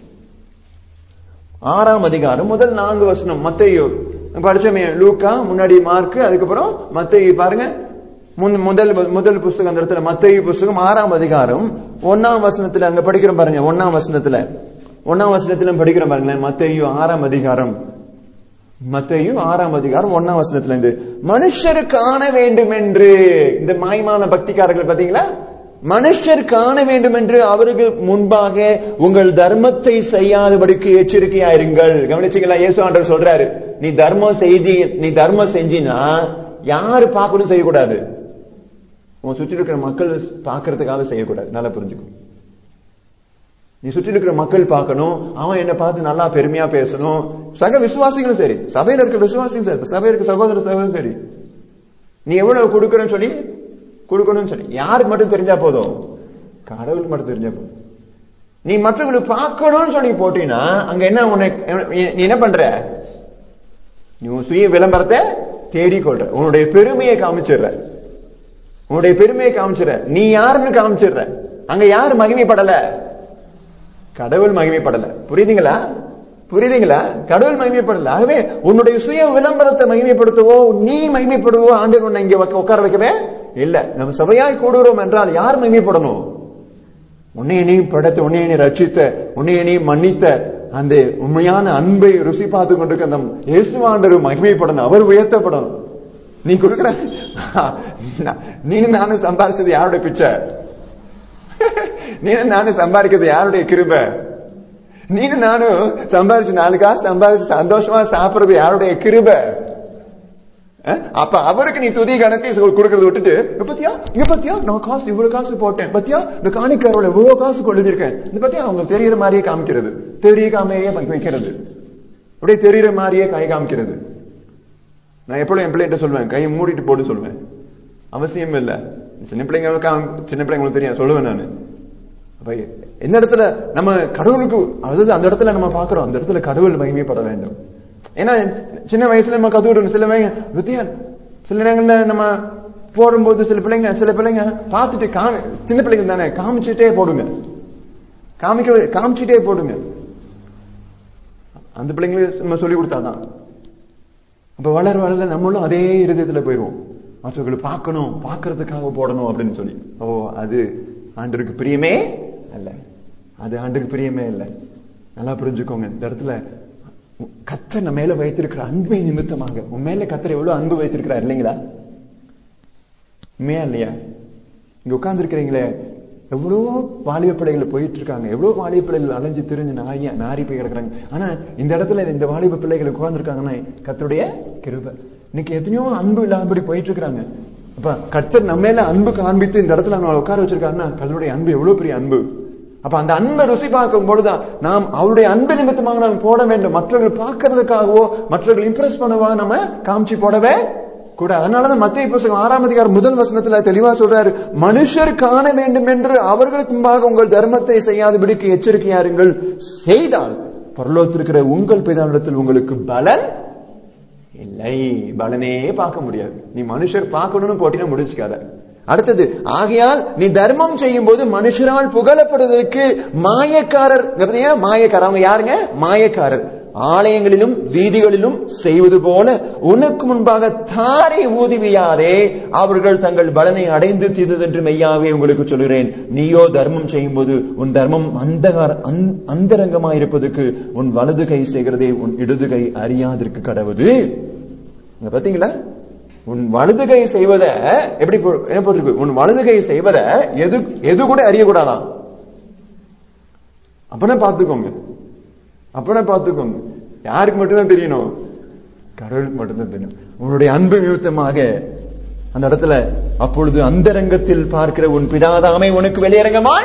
A: ஆறாம் அதிகாரம் முதல் நான்கு வசனம் மத்தையோ படிச்சோமே லூக்கா முன்னாடி மார்க் அதுக்கப்புறம் மத்தையு பாருங்க முன்- முதல் முதல் புஸ்தகம் அந்த இடத்துல மத்தையு புஸ்தகம் ஆறாம் அதிகாரம் ஒன்னாம் வசனத்துல அங்க படிக்கிறோம் பாருங்க ஒன்னாம் வசனத்துல ஒன்னாம் வசனத்துல படிக்கிறோம் பாருங்களேன் மத்தையு ஆறாம் அதிகாரம் மத்தையு ஆறாம் அதிகாரம் ஒன்னாம் வசனத்துல இருந்து மனுஷர் காண வேண்டும் என்று இந்த மாய்மான பக்திக்காரர்கள் பாத்தீங்களா மனுஷர் காண வேண்டும் என்று அவர்கள் முன்பாக உங்கள் தர்மத்தை செய்யாதபடிக்கு எச்சரிக்கையாயிருங்கள் கவனிச்சீங்களா இயேசு ஆண்டவர் சொல்றாரு நீ தர்மம் செய்தி நீ தர்மம் செஞ்சினா யாரு பார்க்கணும் செய்யக்கூடாது உன் சுற்றி இருக்கிற மக்கள் பார்க்கறதுக்காக செய்யக்கூடாது நல்லா புரிஞ்சுக்கும் நீ சுற்றி இருக்கிற மக்கள் பார்க்கணும் அவன் என்ன பார்த்து நல்லா பெருமையா பேசணும் சக விசுவாசிகளும் சரி சபையில இருக்க விசுவாசியும் சரி சபையில இருக்க சகோதர சகோதரும் சரி நீ எவ்வளவு கொடுக்கறன்னு சொல்லி கொடுக்கணும்னு சொல்லி யாருக்கு மட்டும் தெரிஞ்சா போதும் கடவுளுக்கு மட்டும் தெரிஞ்சா போதும் நீ மற்றவங்களுக்கு பார்க்கணும்னு சொல்லி போட்டீங்கன்னா அங்க என்ன உனக்கு நீ என்ன பண்ற நீ உன் சுய விளம்பரத்தை தேடிக்கொள்ற உன்னுடைய பெருமையை காமிச்சிடுற உன்னுடைய பெருமையை காமிச்சிடுற நீ யாருன்னு காமிச்சிடுற அங்க யாரு மகிமைப்படல கடவுள் மகிமைப்படல புரியுதுங்களா புரியுதுங்களா கடவுள் மகிமைப்படல ஆகவே உன்னுடைய சுய விளம்பரத்தை மகிமைப்படுத்தவோ நீ மகிமைப்படுவோ ஆண்டவர் உன்னை இங்க உக்க- உட்கார வைக்கவே இல்ல நம்ம சபையாய் கூடுகிறோம் என்றால் யார் மகிமைப்படணும் உன்னைய நீ படைத்த உன்னைய நீ ரட்சித்த உன்னைய நீ மன்னித்த அந்த உண்மையான அன்பை ருசி பார்த்து கொண்டிருக்க அந்த இயேசுவாண்டவர் மகிமைப்படணும் அவர் உயர்த்தப்படணும் நீ கொடுக்கிற நீ நானும் சம்பாரிச்சது யாருடைய பிச்சை நீ நானும் சம்பாதிக்கிறது யாருடைய கிருபை நீனு நானும் சம்பாரிச்சு நாலு காசு சம்பாரிச்சு சந்தோஷமா சாப்பிடுறது யாருடைய கிருபை அஹ்? அப்ப அவருக்கு நீ துதி கணக்கை சொ- கொடுக்கறத விட்டுட்டு "இங்க பாத்தியா இங்க பாத்தியா நான் காசு இவ்வளவு காசு போட்டேன் பாத்தியா இந்த காணிக்காரோட இவ்வளவு காசு கொழுதிருக்கேன் இந்த பாத்தியா அவங்க தெரியற மாதிரியே காமிக்கிறது தெரியாமையே வைக்கிறது அப்படியே தெரியற மாதிரியே கை காமிக்கிறது நான் எப்பொழுதும் என் பிள்ளைகிட்ட சொல்லுவேன் கையை மூடிட்டு போடு சொல்லுவேன் அவசியம் இல்ல சின்ன பிள்ளைங்க காம்- சின்ன பிள்ளைங்களுக்கு தெரியும் சொல்லுவேன் நான் அப்ப எந்த இடத்துல நம்ம கடவுளுக்கு அதாவது அந்த இடத்துல நம்ம பாக்குறோம் அந்த இடத்துல கடவுள் மகிமைப்பட வேண்டும் ஏன்னா சின்ன வயசுல நம்ம கத்துக்கிட்டோம் சில பையன் வித்தியா சில நேரங்கள்ல நம்ம போடும்போது சில பிள்ளைங்க சில பிள்ளைங்க பார்த்துட்டு காமி சின்ன பிள்ளைங்க தானே காமிச்சுட்டே போடுங்க காமிக்க காமிச்சுட்டே போடுங்க அந்த பிள்ளைங்களுக்கு நம்ம சொல்லி கொடுத்தாதான் அப்ப வளர வளர நம்மளும் அதே இருதயத்துல போயிருவோம் மற்றவர்களை பார்க்கணும் பார்க்கறதுக்காக போடணும் அப்படின்னு சொல்லி ஓ அது ஆண்டருக்கு பிரியமே அல்ல அது ஆண்டுக்கு பிரியமே இல்லை நல்லா புரிஞ்சுக்கோங்க இந்த இடத்துல கத்தர் நம்ம மேல வைத்திருக்கிற அன்பை நிமித்தமாக உன் மேல கத்தர் எவ்வளவு அன்பு வைத்திருக்கிறார் இல்லைங்களா உண்மையா இல்லையா இங்க உட்கார்ந்து இருக்கிறீங்களே எவ்வளோ வாலிப பிள்ளைகள் போயிட்டு இருக்காங்க எவ்வளவு வாலிப பிள்ளைகள் அலைஞ்சு திரிஞ்சு நாரியா நாரி போய் கிடக்குறாங்க ஆனா இந்த இடத்துல இந்த வாலிப பிள்ளைகள் உட்கார்ந்துருக்காங்கன்னா கத்தருடைய கிருபை இன்னைக்கு எத்தனையோ அன்பு இல்லாதபடி போயிட்டு இருக்கிறாங்க அப்ப கர்த்தர் நம்ம மேல அன்பு காண்பித்து இந்த இடத்துல நம்ம உட்கார வச்சிருக்காருன்னா கத்தருடைய அன்பு எவ்வளவு பெரிய அன்பு அப்ப அந்த அன்பை ருசி பார்க்கும் பொழுதுதான் நாம் அவருடைய அன்பு நிமித்தமாக நாம் போட வேண்டும் மற்றவர்கள் பார்க்கறதுக்காகவோ மற்றவர்கள் இம்ப்ரெஸ் பண்ணவோ நம்ம காமிச்சு போடவே கூட அதனாலதான் மத்திய புத்தகம் ஆறாம் அதிகாரம் முதல் வசனத்துல தெளிவா சொல்றாரு மனுஷர் காண வேண்டும் என்று அவர்களுக்கு முன்பாக உங்கள் தர்மத்தை செய்யாதபடிக்கு எச்சரிக்கையாருங்கள் செய்தால் பரலோகத்திருக்கிற உங்கள் பிதாவிடத்தில் உங்களுக்கு பலன் இல்லை பலனே பார்க்க முடியாது நீ மனுஷர் பார்க்கணும்னு போட்டினா முடிச்சுக்காத அடுத்தது ஆகையால் நீ தர்மம் செய்யும் போது மனுஷரால் புகழப்படுவதற்கு மாயக்காரர் மாயக்காரர் அவங்க யாருங்க மாயக்காரர் ஆலயங்களிலும் வீதிகளிலும் செய்வது போல உனக்கு முன்பாக தாரை ஊதுவியாதே அவர்கள் தங்கள் பலனை அடைந்து தீர்ந்ததென்று மெய்யாவே உங்களுக்கு சொல்கிறேன் நீயோ தர்மம் செய்யும் போது உன் தர்மம் அந்தகார அந்தரங்கமாய் இருப்பதற்கு உன் வலது கை செய்கிறதே உன் இடது கை அறியாதிருக்கு கடவுது பாத்தீங்களா உன் வலது கை செய்வத எப்படி என்ன போட்டிருக்கு உன் வலது கை செய்வத எது எது கூட அறியக்கூடாதான் அப்பனா பாத்துக்கோங்க அப்பனா பாத்துக்கோங்க யாருக்கு மட்டும்தான் தெரியணும் கடவுளுக்கு மட்டும்தான் தெரியும் உன்னுடைய அன்பு நிமித்தமாக அந்த இடத்துல அப்பொழுது அந்தரங்கத்தில் பார்க்கிற உன் பிதாதாமை உனக்கு வெளியரங்கமாய்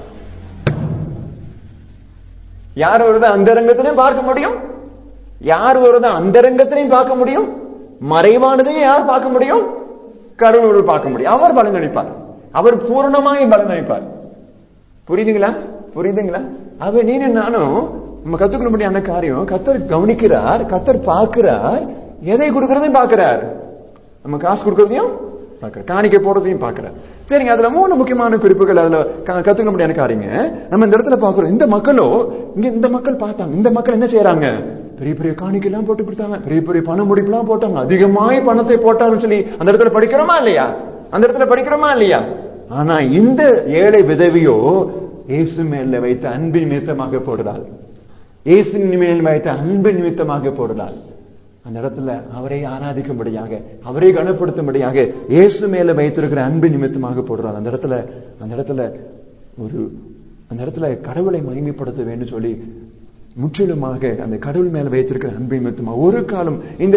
A: யார் வருது அந்தரங்கத்திலையும் பார்க்க முடியும் யார் வருது அந்தரங்கத்திலையும் பார்க்க முடியும் மறைவானதையும் யார் பார்க்க முடியும் கடவுள் பார்க்க முடியும் அவர் பலனளிப்பார் அவர் பூர்ணமாய் பலனளிப்பார் புரியுதுங்களா புரியுதுங்களா அவ நீனு நானும் நம்ம கத்துக்கொள்ள முடியாத காரியம் கத்தர் கவனிக்கிறார் கத்தர் பார்க்கிறார் எதை கொடுக்கறதையும் பார்க்கிறார் நம்ம காசு கொடுக்கறதையும் பார்க்கிறார் காணிக்கை போடுறதையும் பார்க்கிறார் சரிங்க அதுல மூணு முக்கியமான குறிப்புகள் அதுல கத்துக்க முடியாத காரியங்க நம்ம இந்த இடத்துல பாக்குறோம் இந்த மக்களோ இங்க இந்த மக்கள் பார்த்தாங்க இந்த மக்கள் என்ன செய்யறாங்க பெரிய பெரிய காணிக்கை எல்லாம் போட்டு கொடுத்தாங்க பெரிய பெரிய பண முடிப்பு எல்லாம் போட்டாங்க அதிகமாய் பணத்தை போட்டாங்கன்னு சொல்லி அந்த இடத்துல படிக்கிறோமா இல்லையா அந்த இடத்துல படிக்கிறோமா இல்லையா ஆனா இந்த ஏழை விதவியோ இயேசு மேல வைத்த அன்பின் நிமித்தமாக போடுறாள் இயேசு மேல் வைத்த அன்பின் நிமித்தமாக போடுறாள் அந்த இடத்துல அவரை ஆராதிக்கும்படியாக அவரை கனப்படுத்தும்படியாக இயேசு மேல வைத்திருக்கிற அன்பு நிமித்தமாக போடுறாள் அந்த இடத்துல அந்த இடத்துல ஒரு அந்த இடத்துல கடவுளை மகிமைப்படுத்த வேண்டும் சொல்லி முற்றிலுமாக அந்த கடவுள் மேல வைத்திருக்கிற அன்பை நிமித்தமா ஒரு காலம் இந்த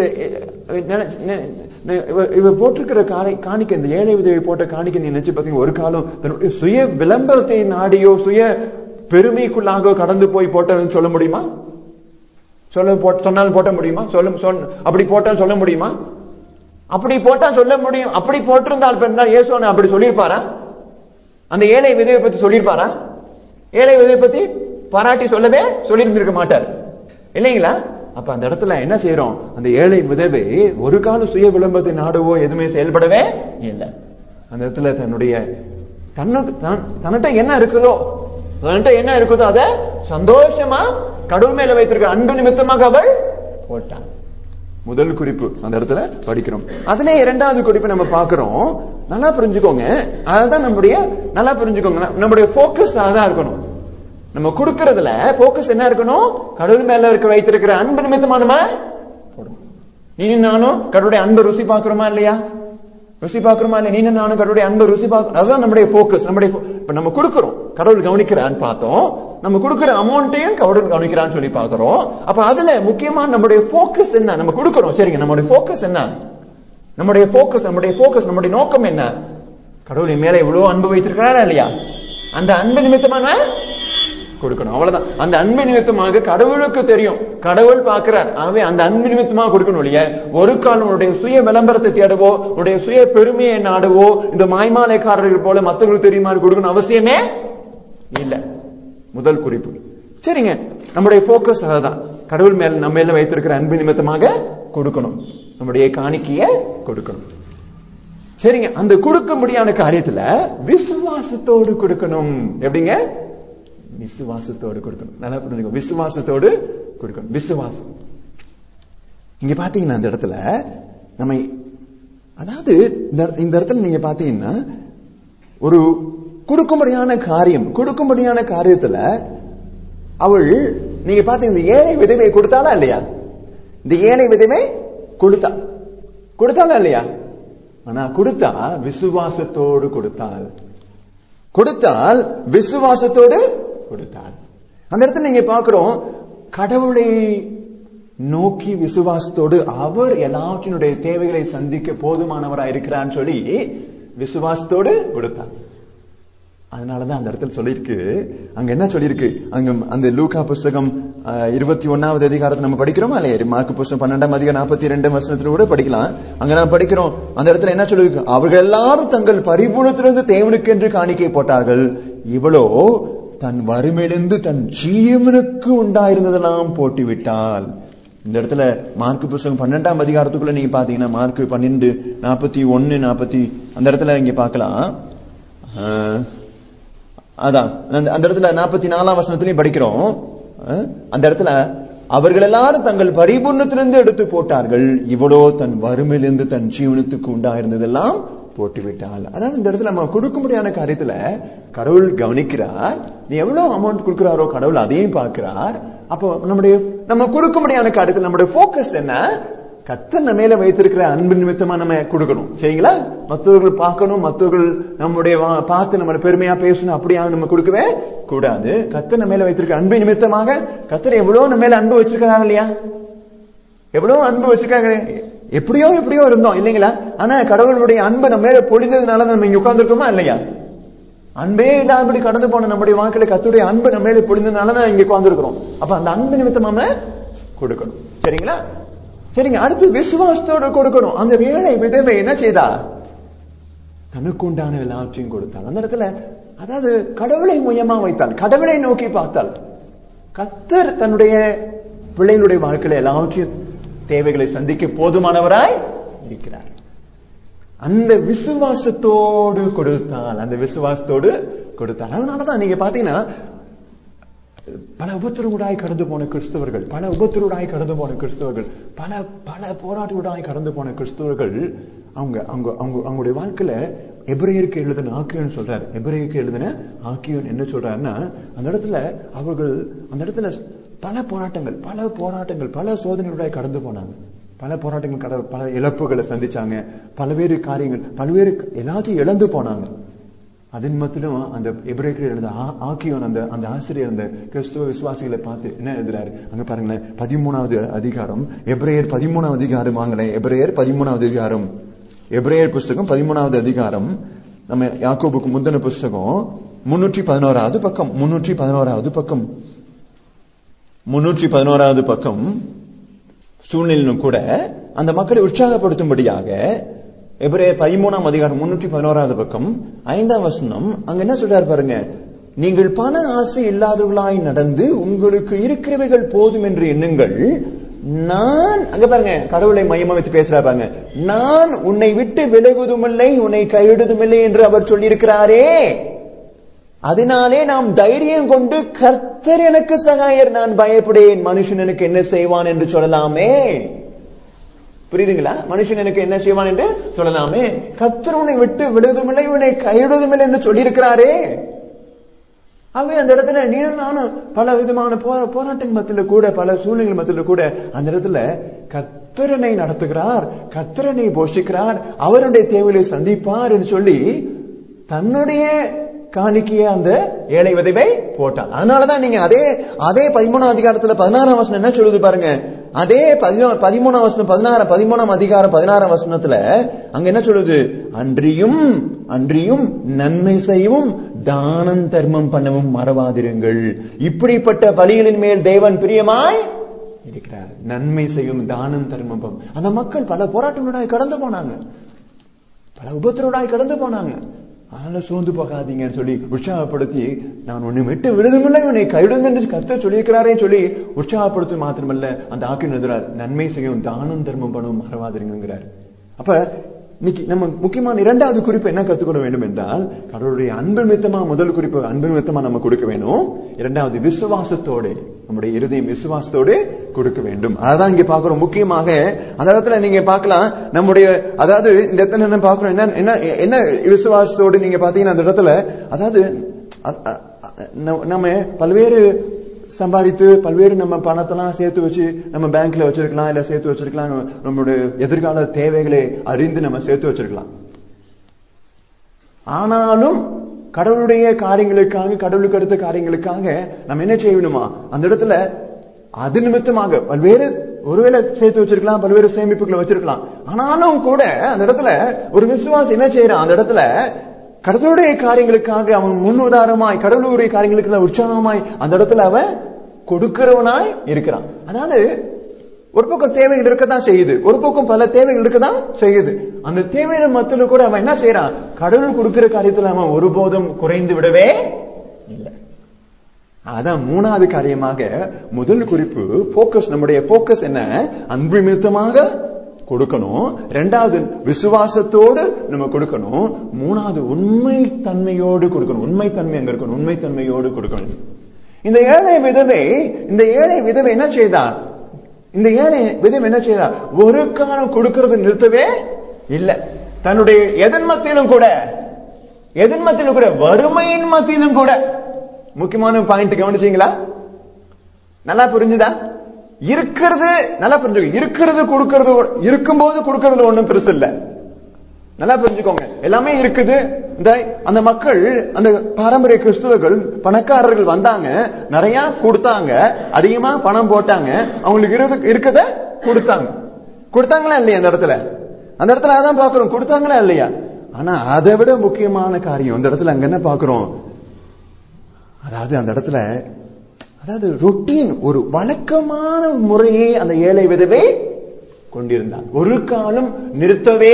A: இவ போட்டிருக்கிற காணி காணிக்க இந்த ஏழை உதவி போட்ட காணிக்க நீ நினைச்சு பாத்தீங்க ஒரு காலம் தன்னுடைய சுய விளம்பரத்தை நாடியோ சுய பெருமைக்குள்ளாக கடந்து போய் போட்டன்னு சொல்ல முடியுமா சொல்ல சொன்னாலும் போட்ட முடியுமா சொல்ல சொன்ன அப்படி போட்டால் சொல்ல முடியுமா அப்படி போட்டா சொல்ல முடியும் அப்படி போட்டிருந்தால் பெண்ணா இயேசுவனை அப்படி சொல்லியிருப்பாரா அந்த ஏழை விதவை பத்தி சொல்லியிருப்பாரா ஏழை விதவை பத்தி பாராட்டி சொல்லவே சொல்லியிருந்திருக்க மாட்டார் இல்லைங்களா அப்ப அந்த இடத்துல என்ன செய்யறோம் அந்த ஏழை விதவை ஒரு கால சுய விளம்பரத்தை நாடவோ எதுவுமே செயல்படவே இல்லை அந்த இடத்துல தன்னுடைய தன்னுக்கு தன்னிட்ட என்ன இருக்குதோ தன்னிட்ட என்ன இருக்குதோ அத சந்தோஷமா கடவுள் மேல வைத்திருக்க அன்பு நிமித்தமாக அவள் போட்டான் முதல் குறிப்பு அந்த இடத்துல படிக்கிறோம் அதுல இரண்டாவது குறிப்பு நம்ம பாக்குறோம் நல்லா புரிஞ்சுக்கோங்க அதுதான் நம்முடைய நல்லா புரிஞ்சுக்கோங்க நம்முடைய போக்கஸ் அதான் இருக்கணும் நம்ம கொடுக்கறதுல போக்கஸ் என்ன இருக்கணும் கடவுள் மேல இருக்க வைத்திருக்கிற அன்பு நிமித்தமா நம்ம நீ நானும் கடவுளுடைய அன்பை ருசி பாக்குறோமா இல்லையா ருசி பாக்குறோமா இல்லையா நீ நானும் கடவுளுடைய அன்பை ருசி பார்க்கணும் அதுதான் நம்முடைய போக்கஸ் நம்முடைய இப்ப நம்ம கொடுக்கிறோம் கடவுள் கவனிக்கிறான்னு பார்த்தோம் நம்ம கொடுக்கிற அமௌண்ட்டையும் கடவுள் கவனிக்கிறான்னு சொல்லி பாக்குறோம் அப்ப அதுல முக்கியமா நம்முடைய போக்கஸ் என்ன நம்ம கொடுக்கிறோம் சரிங்க நம்முடைய போக்கஸ் என்ன நம்முடைய போக்கஸ் நம்முடைய போக்கஸ் நம்முடைய நோக்கம் என்ன கடவுள் மேல இவ்வளவு அன்பு வைத்திருக்கிறாரா இல்லையா அந்த அன்பு நிமித்தமான கொடுக்கணும் அவ்வளவுதான் அந்த அன்பு நிமித்தமாக கடவுளுக்கு தெரியும் கடவுள் பார்க்கிறார் ஆகவே அந்த அன்பு நிமித்தமாக கொடுக்கணும் இல்லையா ஒரு காலம் உன்னுடைய சுய விளம்பரத்தை தேடவோ உன்னுடைய சுய பெருமையை நாடவோ இந்த மாய்மாலைக்காரர்கள் போல மற்றவங்களுக்கு தெரியுமா கொடுக்கணும் அவசியமே இல்ல முதல் குறிப்பு சரிங்க நம்முடைய போக்கஸ் அதுதான் கடவுள் மேல நம்ம மேல வைத்திருக்கிற அன்பு நிமித்தமாக கொடுக்கணும் நம்முடைய காணிக்கைய கொடுக்கணும் சரிங்க அந்த கொடுக்க முடியாத காரியத்துல விசுவாசத்தோடு கொடுக்கணும் எப்படிங்க விசுவாசத்தோடு கொடுக்கணும் நல்லா புரிஞ்சுக்கோ விசுவாசத்தோடு கொடுக்கணும் விசுவாசம் இங்க பாத்தீங்கன்னா அந்த இடத்துல நம்ம அதாவது இந்த- இந்த இடத்துல நீங்க பாத்தீங்கன்னா ஒரு கொடுக்கும்படியான காரியம் கொடுக்கும்படியான காரியத்துல அவள் நீங்க பாத்தீங்க இந்த ஏழை விதவை கொடுத்தாளா இல்லையா இந்த ஏழை விதவை கொடுத்தா கொடுத்தாளா இல்லையா ஆனா கொடுத்தா விசுவாசத்தோடு கொடுத்தாள் கொடுத்தால் விசுவாசத்தோடு கொடுத்தாள் அந்த இடத்துல நீங்க பார்க்கிறோம் கடவுளை நோக்கி விசுவாசத்தோடு அவர் எல்லாற்றினுடைய தேவைகளை சந்திக்க போதுமானவராய் இருக்கிறான்னு சொல்லி விசுவாசத்தோடு கொடுத்தார் அதனாலதான் அந்த இடத்துல சொல்லியிருக்கு அங்க என்ன சொல்லியிருக்கு அங்க அந்த லூகா புஸ்தகம் அஹ், இருபத்தி ஒன்னாவது அதிகாரத்தை நம்ம படிக்கிறோமா இல்லையா மார்க் புஸ்தகம் பன்னெண்டாம் அதிகாரம் நாற்பத்தி ரெண்டு வசனத்துல கூட படிக்கலாம் அங்க நான் படிக்கிறோம் அந்த இடத்துல என்ன சொல்லிருக்கு அவர்கள் எல்லாரும் தங்கள் பரிபூர்ணத்திலிருந்து தேவனுக்கு என்று காணிக்கை போட்டார்கள் இவளோ தன் வறுமையிலிருந்து தன் ஜீவனுக்கு உண்டாயிருந்ததெல்லாம் போட்டு விட்டாள் இந்த இடத்துல மார்க் புஸ்தகம் பன்னெண்டாம் அதிகாரத்துக்குள்ள நீங்க பாத்தீங்கன்னா மார்க் பன்னெண்டு நாற்பத்தி ஒன்னு நாற்பத்தி அந்த இடத்துல இங்க பார்க்கலாம் ஆஹ், அதான் அந்த அந்த இடத்துல நாற்பத்தி நாலாம் வசனத்திலையும் படிக்கிறோம் அஹ், அந்த இடத்துல அவர்கள் எல்லாரும் தங்கள் பரிபூர்ணத்திலிருந்து எடுத்து போட்டார்கள் இவளோ தன் வறுமையிலிருந்து தன் ஜீவனத்துக்கு உண்டாயிருந்ததெல்லாம் போட்டு விட்டாள் அதாவது இந்த இடத்துல நம்ம கொடுக்கும்படியான காரியத்துல கடவுள் கவனிக்கிறார் நீ எவ்வளவு அமௌண்ட் கொடுக்கிறாரோ கடவுள் அதையும் பார்க்கிறார் அப்போ நம்முடைய நம்ம கொடுக்கும்படியான காரியத்துல நம்முடைய ஃபோக்கஸ் என்ன கத்தர் நம்ம மேல வைத்திருக்கிற அன்பு நிமித்தமா நம்ம கொடுக்கணும் சரிங்களா மற்றவர்கள் பார்க்கணும் மற்றவர்கள் நம்முடைய வா- பார்த்து நம்ம பெருமையா பேசணும் அப்படியா நம்ம கொடுக்கவே கூடாது கத்தர் நம்ம மேல வைத்திருக்கிற அன்பு நிமித்தமாக கத்தர் எவ்வளவு நம்ம மேல அன்பு வச்சிருக்கிறாங்க இல்லையா எவ்வளவு அன்பு வச்சிருக்காங்க எப்படியோ எப்படியோ இருந்தோம் இல்லைங்களா ஆனா கடவுளுடைய அன்பு நம்ம மேல பொழிந்ததுனால தான் நம்ம இங்க உட்கார்ந்துருக்கோமா இல்லையா அன்பே இல்லாதபடி கடந்து போன நம்முடைய வாழ்க்கையில கத்துடைய அன்பு நம்ம மேல பொழிந்ததுனால தான் இங்க உட்கார்ந்துருக்கிறோம் அப்ப அந்த அன்பு நிமித்தமா நம்ம கொடுக்கணும் சரிங்களா சரிங்க அடுத்து விசுவாசத்தோட கொடுக்கணும் அந்த வேலை விதவை என்ன செய்தா தனக்கு உண்டான எல்லாவற்றையும் கொடுத்தாள் அந்த இடத்துல அதாவது கடவுளை முயமா வைத்தாள் கடவுளை நோக்கி பார்த்தாள் கத்தர் தன்னுடைய பிள்ளைகளுடைய வாழ்க்கையில எல்லாவற்றையும் தேவைகளை சந்திக்க போதுமானவராய் இருக்கிறார் அந்த விசுவாசத்தோடு கொடுத்தால் அந்த விசுவாசத்தோடு கொடுத்தால் அதனாலதான் நீங்க பாத்தீங்கன்னா பல உபத்திரவுடாய் கடந்து போன கிறிஸ்தவர்கள் பல உபத்திரவுடாய் கடந்து போன கிறிஸ்தவர்கள் பல பல போராட்டவுடாய் கடந்து போன கிறிஸ்தவர்கள் அவங்க அவங்க அவங்க அவங்களுடைய வாழ்க்கையில எபிரேயருக்கு எழுதின ஆக்கியோன் சொல்றாரு எபிரேயருக்கு எழுதின ஆக்கியோன் என்ன சொல்றாருன்னா அந்த இடத்துல அவர்கள் அந்த இடத்துல பல போராட்டங்கள் பல போராட்டங்கள் பல சோதனைகளுடாய் கடந்து போனாங்க பல போராட்டங்கள் கட பல இழப்புகளை சந்திச்சாங்க பல்வேறு காரியங்கள் பல்வேறு எல்லாத்தையும் இழந்து போனாங்க அதன் மத்திலும் அந்த எபிரேக்கர் எழுத ஆ- ஆக்கியோன் அந்த அந்த ஆசிரியர் அந்த கிறிஸ்துவ விசுவாசிகளை பார்த்து என்ன எழுதுறாரு அங்க பாருங்களேன் பதிமூணாவது அதிகாரம் எபிரேயர் பதிமூணாவது அதிகாரம் வாங்களேன் எபிரேயர் பதிமூணாவது அதிகாரம் எபிரேயர் புஸ்தகம் பதிமூணாவது அதிகாரம் நம்ம யாக்கோபுக்கு முந்தின புஸ்தகம் முன்னூற்றி பதினோராவது பக்கம் முன்னூற்றி பதினோராவது பக்கம் முன்னூற்றி பதினோராவது பக்கம் சூழ்நிலையிலும் கூட அந்த மக்களை உற்சாகப்படுத்தும்படியாக எபிரேயர் பதிமூணாம் அதிகாரம் முன்னூற்றி பதினோராவது பக்கம் ஐந்தாம் வசனம் அங்க என்ன சொல்றாரு பாருங்க நீங்கள் பண ஆசை இல்லாதவர்களாய் நடந்து உங்களுக்கு இருக்கிறவைகள் போதும் என்று எண்ணுங்கள் நான் அங்க பாருங்க கடவுளை மையமா வைத்து பேசுறாரு பாருங்க நான் உன்னை விட்டு விலகுவதுமில்லை உன்னை கைவிடுவதுமில்லை என்று அவர் சொல்லியிருக்கிறாரே அதனாலே நாம் தைரியம் கொண்டு கர்த்தர் எனக்கு சகாயர் நான் பயப்படேன் மனுஷன் எனக்கு என்ன செய்வான் என்று சொல்லலாமே புரியுதுங்களா மனுஷன் எனக்கு என்ன செய்வான் என்று சொல்லலாமே கர்த்தர் உன்னை விட்டு விடுவதுமில்லை உன்னை கைவிடுவதுமில்லை என்று சொல்லியிருக்கிறாரே ஆகவே அந்த இடத்துல நீனும் நானும் பல விதமான போரா போராட்டங்கள் மத்தியில கூட பல சூழ்நிலைகள் மத்தியில கூட அந்த இடத்துல கர்த்தரனை நடத்துகிறார் கர்த்தரனை போஷிக்கிறார் அவருடைய தேவையை சந்திப்பார் என்று சொல்லி தன்னுடைய காணிக்கைய அந்த ஏழை விதைவை போட்டான் அதனாலதான் நீங்க அதே அதே பதிமூணாம் அதிகாரத்துல பதினாறாம் வசனம் என்ன சொல்லுது பாருங்க அதே பதினோ பதிமூணாம் வசனம் பதினாறு பதிமூணாம் அதிகாரம் பதினாறாம் வசனத்துல அங்க என்ன சொல்லுது அன்றியும் அன்றியும் நன்மை செய்யவும் தானம் தர்மம் பண்ணவும் மறவாதிருங்கள் இப்படிப்பட்ட பலிகளின் மேல் தேவன் பிரியமாய் இருக்கிறார் நன்மை செய்யும் தானம் தர்மம் பண்ணவும். அந்த மக்கள் பல போராட்டங்களோட கடந்து போனாங்க பல உபத்திரோடாய் கடந்து போனாங்க அதனால சோர்ந்து போகாதீங்கன்னு சொல்லி உற்சாகப்படுத்தி நான் உன்னை விட்டு விடுதுமில்லை உன்னை கைவிடுங்க என்று கத்த சொல்லியிருக்கிறாரே சொல்லி உற்சாகப்படுத்த மாத்திரமல்ல அந்த ஆக்கின் எதிரார் நன்மை செய்யும் தானம் தர்மம் பண்ணவும் மறவாதீங்கிறார் அப்ப இன்னைக்கு நம்ம முக்கியமான இரண்டாவது குறிப்பு என்ன கத்துக்கொள்ள வேண்டும் என்றால் கடவுளுடைய அன்பு மித்தமா முதல் குறிப்பு அன்பு மித்தமா நம்ம கொடுக்க வேணும் இரண்டாவது விசுவாசத்தோட நம்முடைய இருதயம் விசுவாசத்தோடு கொடுக்க வேண்டும் அதான் இங்க பாக்குறோம் முக்கியமாக அந்த இடத்துல நீங்க பார்க்கலாம் நம்முடைய அதாவது இந்த இடத்துல என்ன பாக்குறோம் என்ன என்ன என்ன விசுவாசத்தோடு நீங்க பாத்தீங்கன்னா அந்த இடத்துல அதாவது அ- அ- அ- நம்ம- நம்ம பல்வேறு சம்பாதித்து பல்வேறு நம்ம பணத்தெல்லாம் சேர்த்து வச்சு நம்ம பேங்க்ல வச்சிருக்கலாம் இல்ல சேர்த்து வச்சிருக்கலாம் நம்ம- நம்மளுடைய எதிர்கால தேவைகளை அறிந்து நம்ம சேர்த்து வச்சிருக்கலாம் ஆனாலும் கடவுளுடைய காரியங்களுக்காக கடவுளுக்கு அடுத்த காரியங்களுக்காக நம்ம என்ன செய்யணுமா அந்த இடத்துல அது நிமித்தமாக பல்வேறு ஒருவேளை சேர்த்து வச்சிருக்கலாம் பல்வேறு சேமிப்புகளை வச்சிருக்கலாம் ஆனாலும் கூட அந்த இடத்துல ஒரு விசுவாசி என்ன செய்யறான் அந்த இடத்துல கடவுளுடைய காரியங்களுக்காக அவன் முன் உதாரணமாய் கடவுளுடைய காரியங்களுக்கு உற்சாகமாய் அந்த இடத்துல அவன் கொடுக்கிறவனாய் இருக்கிறான் அதாவது ஒரு பக்கம் தேவைகள் இருக்கத்தான் செய்யுது ஒரு பக்கம் பல தேவைகள் இருக்கதான் செய்யுது அந்த தேவைகள் மத்தியில கூட அவன் என்ன செய்யறான் கடவுள் கொடுக்கிற காரியத்துல அவன் ஒருபோதும் குறைந்து விடவே இல்லை அதான் மூணாவது காரியமாக முதல் குறிப்பு போக்கஸ் நம்முடைய போக்கஸ் என்ன அன்பு நிமித்தமாக கொடுக்கணும் ரெண்டாவது விசுவாசத்தோடு நம்ம கொடுக்கணும் மூணாவது உண்மை தன்மையோடு கொடுக்கணும் உண்மை தன்மை அங்க இருக்கணும் உண்மை தன்மையோடு கொடுக்கணும் இந்த ஏழை விதவை இந்த ஏழை விதவை என்ன செய்தா இந்த ஏழை விதவை என்ன செய்தா ஒரு காலம் கொடுக்கறது நிறுத்தவே இல்ல தன்னுடைய எதன் மத்தியிலும் கூட எதன் மத்தியிலும் கூட வறுமையின் மத்தியிலும் கூட முக்கியமான பாயிண்ட் கவனிச்சீங்களா நல்லா புரிஞ்சுதா இருக்கிறது நல்லா புரிஞ்சுக்கோ இருக்கிறது கொடுக்கறது இருக்கும்போது கொடுக்கறது ஒண்ணும் பெருசு இல்ல நல்லா புரிஞ்சுக்கோங்க எல்லாமே இருக்குது இந்த அந்த மக்கள் அந்த பாரம்பரிய கிறிஸ்துவர்கள் பணக்காரர்கள் வந்தாங்க நிறைய கொடுத்தாங்க அதிகமா பணம் போட்டாங்க அவங்களுக்கு இருக்கு இருக்கத கொடுத்தாங்க கொடுத்தாங்களா இல்லையா அந்த இடத்துல அந்த இடத்துல அதான் பாக்குறோம் கொடுத்தாங்களா இல்லையா ஆனா அதை விட முக்கியமான காரியம் அந்த இடத்துல அங்க என்ன பாக்குறோம் அதாவது அந்த இடத்துல அதாவது ரொட்டீன் ஒரு வழக்கமான முறையை அந்த ஏழை விதவை கொண்டிருந்தார் ஒரு காலம் நிறுத்தவே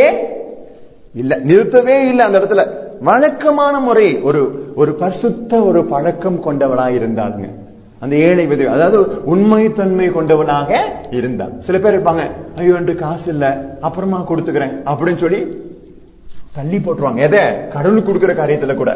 A: இல்ல நிறுத்தவே இல்லை அந்த இடத்துல வழக்கமான முறை ஒரு ஒரு பரிசுத்த ஒரு பழக்கம் கொண்டவளா இருந்தாங்க அந்த ஏழை விதவை அதாவது உண்மை தன்மை கொண்டவனாக இருந்தான் சில பேர் இருப்பாங்க ஐயோ என்று காசு இல்ல அப்புறமா கொடுத்துக்கிறேன் அப்படின்னு சொல்லி தள்ளி போட்டுருவாங்க எதை கடவுளுக்கு கொடுக்கிற காரியத்துல கூட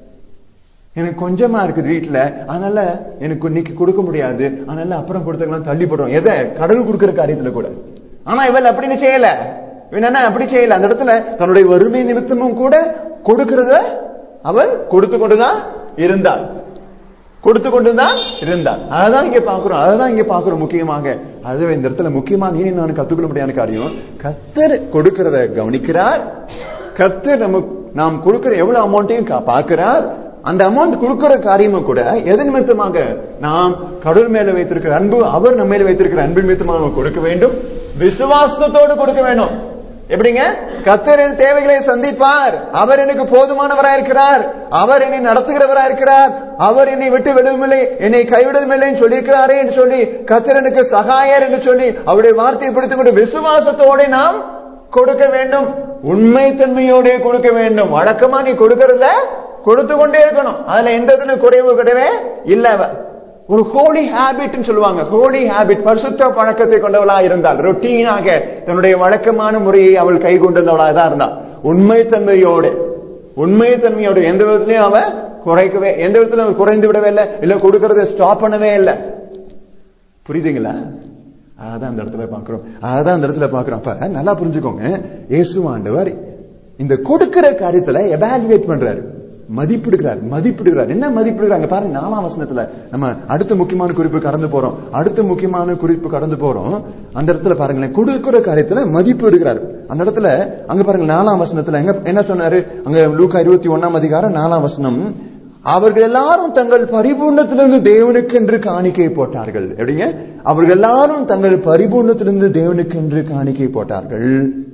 A: எனக்கு கொஞ்சமா இருக்குது வீட்டுல அதனால எனக்கு இன்னைக்கு கொடுக்க முடியாது அதனால அப்புறம் கொடுத்துக்கலாம் தள்ளி போடுறோம் எதை கடவுள் கொடுக்கிற காரியத்துல கூட ஆனா இவள் அப்படின்னு செய்யல இவன் என்ன அப்படி செய்யல அந்த இடத்துல தன்னுடைய வறுமை நிமித்தமும் கூட கொடுக்கிறத அவள் கொடுத்து கொண்டுதான் இருந்தாள் கொடுத்து கொண்டுதான் இருந்தாள் அதான் இங்க பாக்குறோம் அதான் இங்க பாக்குறோம் முக்கியமாக அதுவே இந்த இடத்துல முக்கியமா நீ நான் கத்துக்கொள்ள முடியாத காரியம் கத்தர் கொடுக்கிறத கவனிக்கிறார் கத்தர் நம்ம நாம் கொடுக்கிற எவ்வளவு அமௌண்ட்டையும் பாக்குறார் அந்த அமௌண்ட் கொடுக்கிற காரியமும் கூட எது நிமித்தமாக நாம் கடவுள் மேல வைத்திருக்கிற அன்பு அவர் நம்ம மேல வைத்திருக்கிற அன்பு நிமித்தமாக கொடுக்க வேண்டும் விசுவாசத்தோடு கொடுக்க வேண்டும் எப்படிங்க கத்தரின் தேவைகளை சந்திப்பார் அவர் எனக்கு போதுமானவரா இருக்கிறார் அவர் என்னை நடத்துகிறவரா இருக்கிறார் அவர் என்னை விட்டு விடுவதில்லை என்னை கைவிடுவதில்லை சொல்லியிருக்கிறாரே என்று சொல்லி கத்தரனுக்கு சகாயர் என்று சொல்லி அவருடைய வார்த்தையை பிடித்துக் கொண்டு விசுவாசத்தோட நாம் கொடுக்க வேண்டும் உண்மை தன்மையோட கொடுக்க வேண்டும் வழக்கமா நீ கொடுக்கறதுல கொடுத்து கொண்டே இருக்கணும் அதுல எந்த இதுல குறைவு கிடையவே இல்ல ஒரு ஹோலி ஹேபிட் சொல்லுவாங்க ஹோலி ஹேபிட் பரிசுத்த பழக்கத்தை கொண்டவளா இருந்தால் ரொட்டீனாக தன்னுடைய வழக்கமான முறையை அவள் கை கொண்டவளா தான் இருந்தாள் உண்மை தன்மையோடு உண்மை தன்மையோடு எந்த விதத்திலையும் அவ குறைக்கவே எந்த விதத்திலும் அவள் குறைந்து விடவே இல்லை இல்ல கொடுக்கறத ஸ்டாப் பண்ணவே இல்லை புரியுதுங்களா அதான் அந்த இடத்துல பாக்குறோம் அதான் அந்த இடத்துல பாக்குறோம் அப்ப நல்லா புரிஞ்சுக்கோங்க இயேசு ஆண்டவர் இந்த கொடுக்கிற காரியத்துல எவாலுவேட் பண்றாரு மதிப்பிடுகிறார் மதிப்பிடுகிறார் என்ன மதிப்பிடுகிறாங்க பாருங்க நாலாம் வசனத்துல நம்ம அடுத்த முக்கியமான குறிப்பு கடந்து போறோம் அடுத்த முக்கியமான குறிப்பு கடந்து போறோம் அந்த இடத்துல பாருங்களேன் கொடுக்கிற காரியத்துல மதிப்பு எடுக்கிறார் அந்த இடத்துல அங்க பாருங்க நாலாம் வசனத்துல எங்க என்ன சொன்னாரு அங்க லூக்கா இருபத்தி ஒன்னாம் அதிகாரம் நாலாம் வசனம் அவர்கள் எல்லாரும் தங்கள் பரிபூர்ணத்திலிருந்து தேவனுக்கு என்று காணிக்கை போட்டார்கள் எப்படிங்க அவர்கள் எல்லாரும் தங்கள் பரிபூர்ணத்திலிருந்து தேவனுக்கு என்று காணிக்கை போட்டார்கள்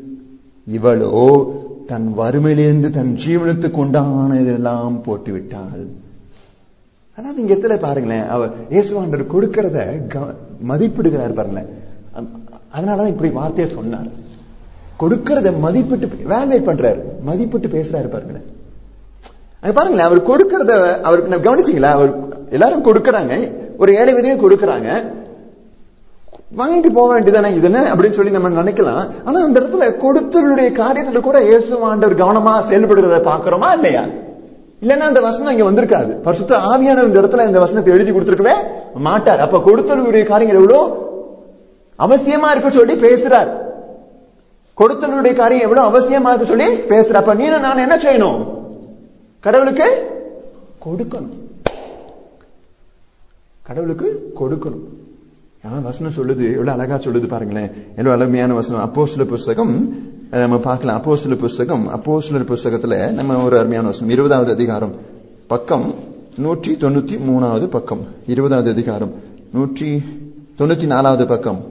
A: இவளோ தன் வறுமையிலிருந்து தன் ஜீவனத்துக்கு உண்டானதெல்லாம் போட்டு விட்டாள் அதாவது இங்க இடத்துல பாருங்களேன் அவர் இயேசுவாண்டர் கொடுக்கிறத மதிப்பிடுகிறார் பாருங்களேன் அதனாலதான் இப்படி வார்த்தையை சொன்னார் கொடுக்கிறத மதிப்பிட்டு வேல்வேட் பண்றாரு மதிப்பிட்டு பேசுறாரு பாருங்களேன் அங்க பாருங்களேன் அவர் கொடுக்கறத அவருக்கு கவனிச்சீங்களா அவர் எல்லாரும் கொடுக்கறாங்க ஒரு ஏழை விதையும் கொடுக்கறாங்க வாங்கிட்டு போக வேண்டியதானே இது என்ன அப்படின்னு சொல்லி நம்ம நினைக்கலாம் ஆனா அந்த இடத்துல கொடுத்தவருடைய காரியத்துல கூட இயேசு ஆண்டவர் கவனமா செயல்படுறத பாக்குறோமா இல்லையா இல்லைன்னா அந்த வசனம் இங்க வந்திருக்காது பரிசுத்த ஆவியான இந்த இடத்துல இந்த வசனத்தை எழுதி கொடுத்திருக்கவே மாட்டார் அப்ப கொடுத்தலுடைய காரியங்கள் எவ்வளவு அவசியமா இருக்க சொல்லி பேசுறார் கொடுத்தலுடைய காரியம் எவ்வளவு அவசியமா இருக்க சொல்லி பேசுறார் அப்ப நீ நான் என்ன செய்யணும் கடவுளுக்கு கொடுக்கணும் கடவுளுக்கு கொடுக்கணும் ஆஹ் வசனம் சொல்லுது எவ்வளவு அழகா சொல்லுது பாருங்களேன் எவ்வளவு அருமையான வசனம் அப்போ சில புஸ்தகம் அஹ் நம்ம பார்க்கலாம் அப்போ சில புஸ்தகம் அப்போ சில புஸ்தகத்துல நம்ம ஒரு அருமையான வசனம் இருபதாவது அதிகாரம் பக்கம் நூற்றி தொண்ணூத்தி மூணாவது பக்கம் இருபதாவது அதிகாரம் நூற்றி தொண்ணூத்தி நாலாவது பக்கம்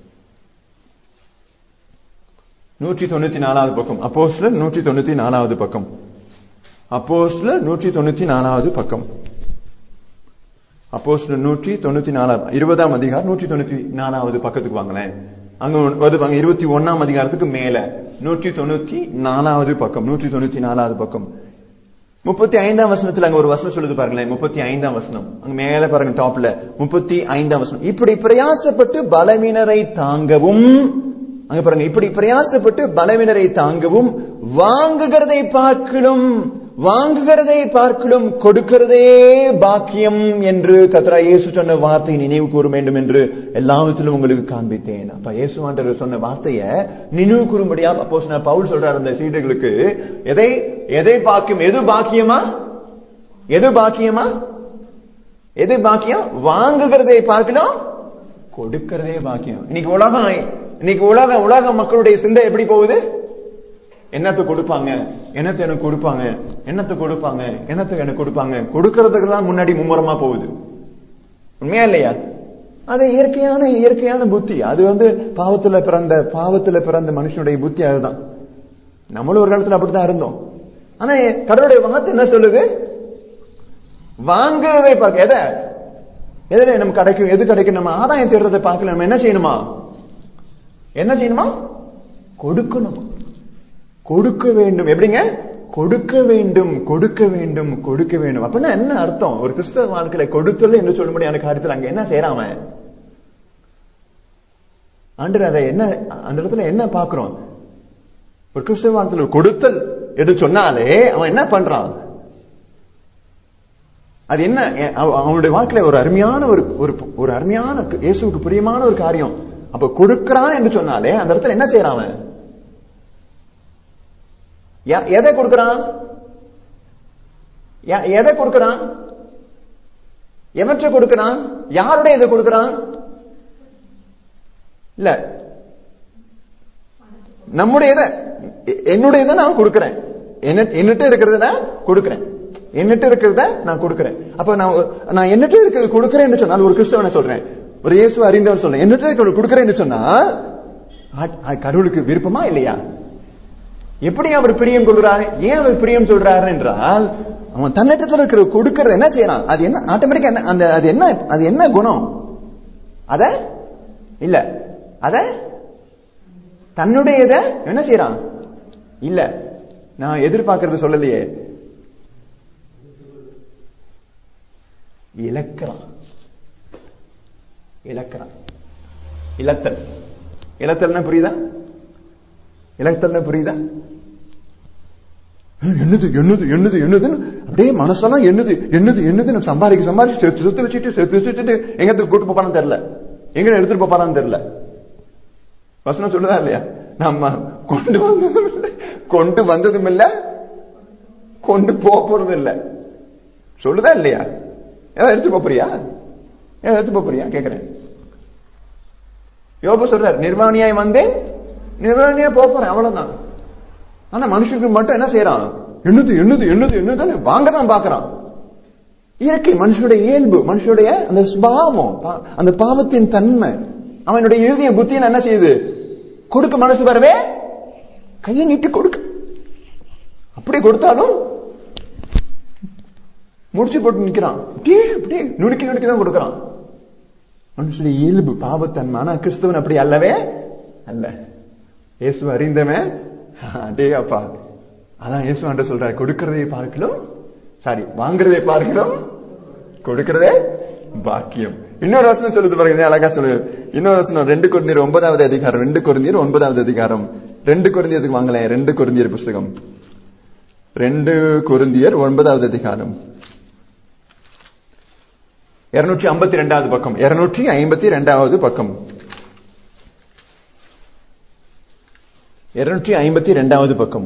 A: நூற்றி தொண்ணூத்தி நாலாவது பக்கம் அப்போஸ்ல நூற்றி தொண்ணூத்தி நாலாவது பக்கம் அப்போஸ்ல நூற்றி தொண்ணூத்தி நாலாவது பக்கம் அப்போஸ்ல நூற்றி தொண்ணூத்தி நாலாவது இருபதாம் அதிகாரம் நூற்றி தொண்ணூத்தி நாலாவது பக்கத்துக்கு வாங்களேன் அங்க வருவாங்க இருபத்தி ஒன்னாம் அதிகாரத்துக்கு மேல நூற்றி தொண்ணூத்தி நாலாவது பக்கம் நூற்றி தொண்ணூத்தி நாலாவது பக்கம் முப்பத்தி ஐந்தாம் வசனத்துல அங்க ஒரு வசனம் சொல்லுது பாருங்களேன் முப்பத்தி ஐந்தாம் வசனம் அங்க மேல பாருங்க டாப்ல முப்பத்தி ஐந்தாம் வசனம் இப்படி பிரயாசப்பட்டு பலவீனரை தாங்கவும் அங்க பாருங்க இப்படி பிரயாசப்பட்டு பலவீனரை தாங்கவும் வாங்குகிறதை பார்க்கலும் வாங்குகிறதை பார்க்கலும் கொடுக்கிறதே பாக்கியம் என்று கத்ரா இயேசு சொன்ன வார்த்தையை நினைவு கூற வேண்டும் என்று எல்லாவற்றிலும் உங்களுக்கு காண்பித்தேன் அப்ப இயேசு ஆண்டவர் சொன்ன வார்த்தையை நினைவு கூறும்படியா அப்போ பவுல் சொல்றார் அந்த சீடர்களுக்கு எதை எதை பாக்கியம் எது பாக்கியமா எது பாக்கியமா எது பாக்கியம் வாங்குகிறதை பார்க்கணும் கொடுக்கிறதே பாக்கியம் இன்னைக்கு உலகம் இன்னைக்கு உலக உலக மக்களுடைய சிந்தை எப்படி போகுது என்னத்தை கொடுப்பாங்க என்னத்தை எனக்கு கொடுப்பாங்க என்னத்தை கொடுப்பாங்க என்னத்தை எனக்கு கொடுப்பாங்க கொடுக்கறதுக்கு தான் முன்னாடி மும்முரமா போகுது உண்மையா இல்லையா அது இயற்கையான இயற்கையான புத்தி அது வந்து பாவத்துல பிறந்த பாவத்துல பிறந்த மனுஷனுடைய புத்தி அதுதான் நம்மளும் ஒரு காலத்துல அப்படித்தான் இருந்தோம் ஆனா கடவுளுடைய வார்த்தை என்ன சொல்லுது வாங்குறதை பார்க்க எதை எதுல நம்ம கிடைக்கும் எது கிடைக்கும் நம்ம ஆதாயம் தேடுறதை பார்க்கல நம்ம என்ன செய்யணுமா என்ன செய்யணுமா கொடுக்கணும் கொடுக்க வேண்டும் எப்படிங்க கொடுக்க வேண்டும் கொடுக்க வேண்டும் கொடுக்க வேண்டும் அப்படின்னா என்ன அர்த்தம் ஒரு கிறிஸ்தவ வாழ்க்கையில கொடுத்தல் என்று சொல்ல முடியாத காரியத்தில் அங்க என்ன செய்யறான் ஆண்டு அதை என்ன அந்த இடத்துல என்ன பாக்குறோம் ஒரு கிறிஸ்தவ வாழ்க்கையில் கொடுத்தல் என்று சொன்னாலே அவன் என்ன பண்றான் அது என்ன அவனுடைய வாழ்க்கையில ஒரு அருமையான ஒரு ஒரு அருமையான இயேசுக்கு பிரியமான ஒரு காரியம் அப்ப கொடுக்கிறான் என்று சொன்னாலே அந்த இடத்துல என்ன செய்யறான் அவன் எதை கொடுக்கிறான் எதை கொடுக்கிறான் எவற்றை கொடுக்கிறான் யாருடைய இதை கொடுக்கிறான் இல்ல நம்முடைய இதை என்னுடைய இதை நான் கொடுக்கிறேன் என்னட்டு இருக்கிறத கொடுக்கிறேன் என்னட்டு இருக்கிறத நான் கொடுக்கிறேன் அப்ப நான் நான் என்னட்டு இருக்கிறது கொடுக்கிறேன்னு சொன்னால் ஒரு கிறிஸ்தவனை சொல்றேன் ஒரு இயேசு அறிந்தவர் சொல்றேன் என்னட்டு கொடுக்கிறேன்னு சொன்னா கடவுளுக்கு விருப்பமா இல்லையா எப்படி அவர் பிரியம் கொள்கிறாரு ஏன் அவர் பிரியம் சொல்றாரு என்றால் அவன் தன்னட்டத்தில் இருக்கிற கொடுக்கறது என்ன செய்யறான் அது என்ன ஆட்டோமேட்டிக்கா என்ன அந்த அது என்ன அது என்ன குணம் அத இல்ல அத தன்னுடையத என்ன செய்யறான் இல்ல நான் எதிர்பார்க்கறது சொல்லலையே இழக்கிறான் இழக்கிறான் இழத்தல் இழத்தல்னா புரியுதா இலக்கத்துல புரியுதா என்னது என்னது என்னது என்னதுன்னு அப்படியே மனசெல்லாம் என்னது என்னது என்னது சம்பாதிக்க சம்பாதிச்சு சேர்த்து சேர்த்து வச்சுட்டு சேர்த்து வச்சுட்டு எங்க கூட்டு போப்பானு தெரியல எங்க எடுத்துட்டு போப்பானு தெரியல வசனம் சொல்லுதா இல்லையா நம்ம கொண்டு வந்ததும் இல்லை கொண்டு வந்ததும் இல்ல கொண்டு போறதும் இல்ல சொல்லுதா இல்லையா ஏதாவது எடுத்து போறியா ஏதாவது எடுத்து போறியா கேக்குறேன் யோபு சொல்றார் நிர்வாணியாய் வந்தேன் நிர்வாணியா போறேன் அவ்வளவுதான் ஆனா மனுஷனுக்கு மட்டும் என்ன செய்யறான் என்னது என்னது என்னது என்னதுன்னு வாங்க தான் பாக்குறான் இயற்கை மனுஷனுடைய இயல்பு மனுஷனுடைய அந்த சுபாவம் அந்த பாவத்தின் தன்மை அவனுடைய இறுதிய புத்தியை என்ன செய்யுது கொடுக்க மனசு வரவே கையை நீட்டி கொடுக்க அப்படி கொடுத்தாலும் முடிச்சு போட்டு நிக்கிறான் அப்படியே அப்படியே நுணுக்கி நுணுக்கி தான் கொடுக்கறான் மனுஷனுடைய இயல்பு பாவத்தன்மை ஆனா கிறிஸ்தவன் அப்படி அல்லவே அல்ல இயேசு அறிந்தவன் அடே அப்பா அதான் இயேசு ஆண்ட சொல்றாரு கொடுக்கிறதை பார்க்கலும் சாரி வாங்குறதை பார்க்கலும் கொடுக்கிறதே பாக்கியம் இன்னொரு வசனம் சொல்லுது பாருங்க அழகா சொல்லுது இன்னொரு வசனம் ரெண்டு குருந்தீர் ஒன்பதாவது அதிகாரம் ரெண்டு குருந்தீர் ஒன்பதாவது அதிகாரம் ரெண்டு குருந்தியத்துக்கு வாங்கலேன் ரெண்டு குருந்தியர் புஸ்தகம் ரெண்டு குருந்தியர் ஒன்பதாவது அதிகாரம் இருநூற்றி ஐம்பத்தி ரெண்டாவது பக்கம் இருநூற்றி ஐம்பத்தி ரெண்டாவது பக்கம் இருநூற்றி ஐம்பத்தி ரெண்டாவது பக்கம்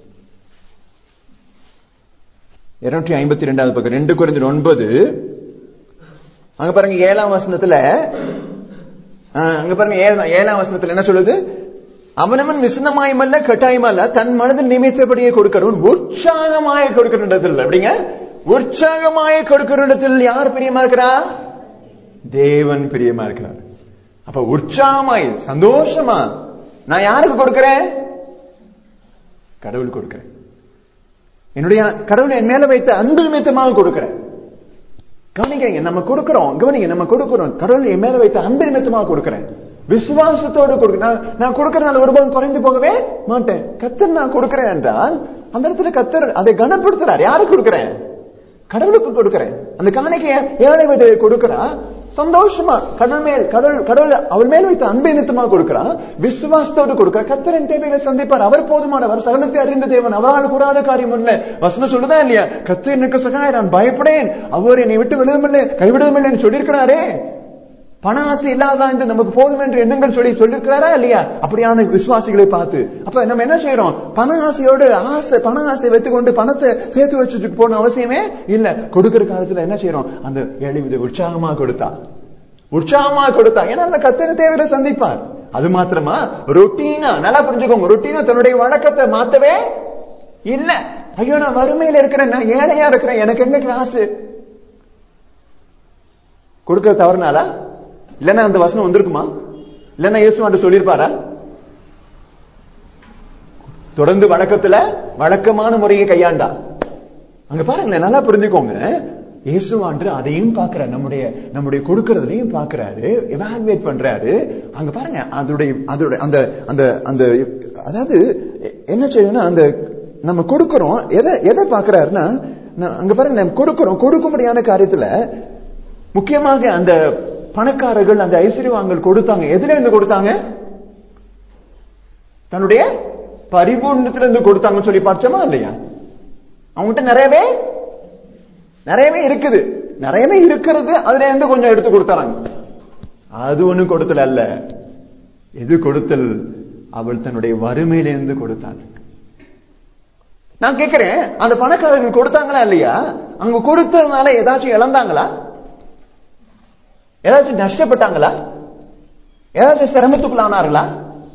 A: இருநூற்றி ஐம்பத்தி ரெண்டாவது பக்கம் ரெண்டு குறைந்த ஒன்பது அங்க பாருங்க ஏழாம் வசனத்துல அங்க பாருங்க ஏழாம் வசனத்துல என்ன சொல்லுது அவனவன் விசனமாயமல்ல கட்டாயமல்ல தன் மனதின் நிமித்தபடியே கொடுக்கணும் உற்சாகமாய கொடுக்கிற இடத்தில் அப்படிங்க உற்சாகமாய கொடுக்கிற இடத்தில் யார் பிரியமா இருக்கிறா தேவன் பிரியமா இருக்கிறார் அப்ப உற்சாகமாய் சந்தோஷமா நான் யாருக்கு கொடுக்கிறேன் கடவுள் கொடுக்கிறேன் என்னுடைய கடவுள் என் மேல வைத்த அன்பு நிமித்தமாக கொடுக்கிறேன் கவனிக்கிறீங்க நம்ம கொடுக்கிறோம் கவனிங்க நம்ம கொடுக்கிறோம் கடவுள் என் மேல வைத்த அன்பு நிமித்தமாக கொடுக்கிறேன் விசுவாசத்தோடு கொடுக்க நான் கொடுக்கறனால ஒருபோதும் குறைந்து போகவே மாட்டேன் கத்தர் நான் கொடுக்கிறேன் என்றால் அந்த இடத்துல கத்தர் அதை கனப்படுத்துறார் யாருக்கு கொடுக்கிறேன் கடவுளுக்கு கொடுக்கிறேன் அந்த காணிக்கைய ஏழை விதவை கொடுக்கிறா சந்தோஷமா கடல் மேல் கடவுள் கடவுள் அவள் மேல் வைத்த அன்பை நித்தமா கொடுக்கிறான் விசுவாசத்தோடு கொடுக்கிற கத்தரின் தேவைகளை சந்திப்பார் அவர் போதுமானவர் சகலத்தை அறிந்த தேவன் அவரால் கூடாத காரியம் இல்லை வசனம் சொல்லுதா இல்லையா கத்து எனக்கு சகாய நான் பயப்படேன் அவர் என்னை விட்டு விழுவதில்லை கைவிடுவதில்லை சொல்லியிருக்கிறாரே பண ஆசை இல்லாததா என்று நமக்கு போதும் என்று எண்ணங்கள் சொல்லி சொல்லிருக்கிறாரா இல்லையா அப்படியான விசுவாசிகளை பார்த்து அப்ப நம்ம என்ன செய்யறோம் பண ஆசையோடு ஆசை பண ஆசை வைத்துக்கொண்டு பணத்தை சேர்த்து வச்சுட்டு போன அவசியமே இல்ல கொடுக்கிற காலத்துல என்ன செய்யறோம் அந்த ஏழை வித உற்சாகமா கொடுத்தா உற்சாகமா கொடுத்தா ஏன்னா அந்த கத்தனை தேவையை சந்திப்பார் அது மாத்திரமா ரொட்டீனா நல்லா புரிஞ்சுக்கோங்க ரொட்டீனா தன்னுடைய வழக்கத்தை மாத்தவே இல்ல ஐயோ நான் வறுமையில இருக்கிறேன் நான் ஏழையா இருக்கிறேன் எனக்கு எங்க கிளாஸ் கொடுக்கிற தவறுனாலா இல்லன்னா அந்த வசனம் வந்திருக்குமா இல்லன்னா இயேசு சொல்லியிருப்பாரா தொடர்ந்து வழக்கத்துல வழக்கமான முறையை கையாண்டா அங்க பாருங்களேன் நல்லா புரிஞ்சுக்கோங்க இயேசுவான்று அதையும் பாக்குறாரு நம்முடைய நம்முடைய கொடுக்கறதுலையும் பாக்குறாரு எவாலுவேட் பண்றாரு அங்க பாருங்க அதோடைய அதோட அந்த அந்த அந்த அதாவது என்ன செய்யணும்னா அந்த நம்ம கொடுக்கிறோம் எதை எதை பாக்குறாருன்னா அங்க பாருங்க நம்ம கொடுக்கிறோம் கொடுக்கும்படியான காரியத்துல முக்கியமாக அந்த பணக்காரர்கள் அந்த ஐஸ்வர்யவான்கள் கொடுத்தாங்க எதுல இருந்து கொடுத்தாங்க தன்னுடைய பரிபூர்ணத்துல இருந்து கொடுத்தாங்கன்னு சொல்லி பார்த்தோமா இல்லையா அவங்ககிட்ட நிறையவே நிறையவே இருக்குது நிறையவே இருக்கிறது அதுல இருந்து கொஞ்சம் எடுத்து கொடுத்தாங்க அது ஒண்ணு கொடுத்தல் அல்ல எது கொடுத்தல் அவள் தன்னுடைய வறுமையிலிருந்து கொடுத்தாள் நான் கேட்கிறேன் அந்த பணக்காரர்கள் கொடுத்தாங்களா இல்லையா அங்க கொடுத்ததுனால ஏதாச்சும் இழந்தாங்களா ஏதாச்சும் நஷ்டப்பட்டாங்களா ஏதாச்சும் சிரமத்துக்குள்ளானார்களா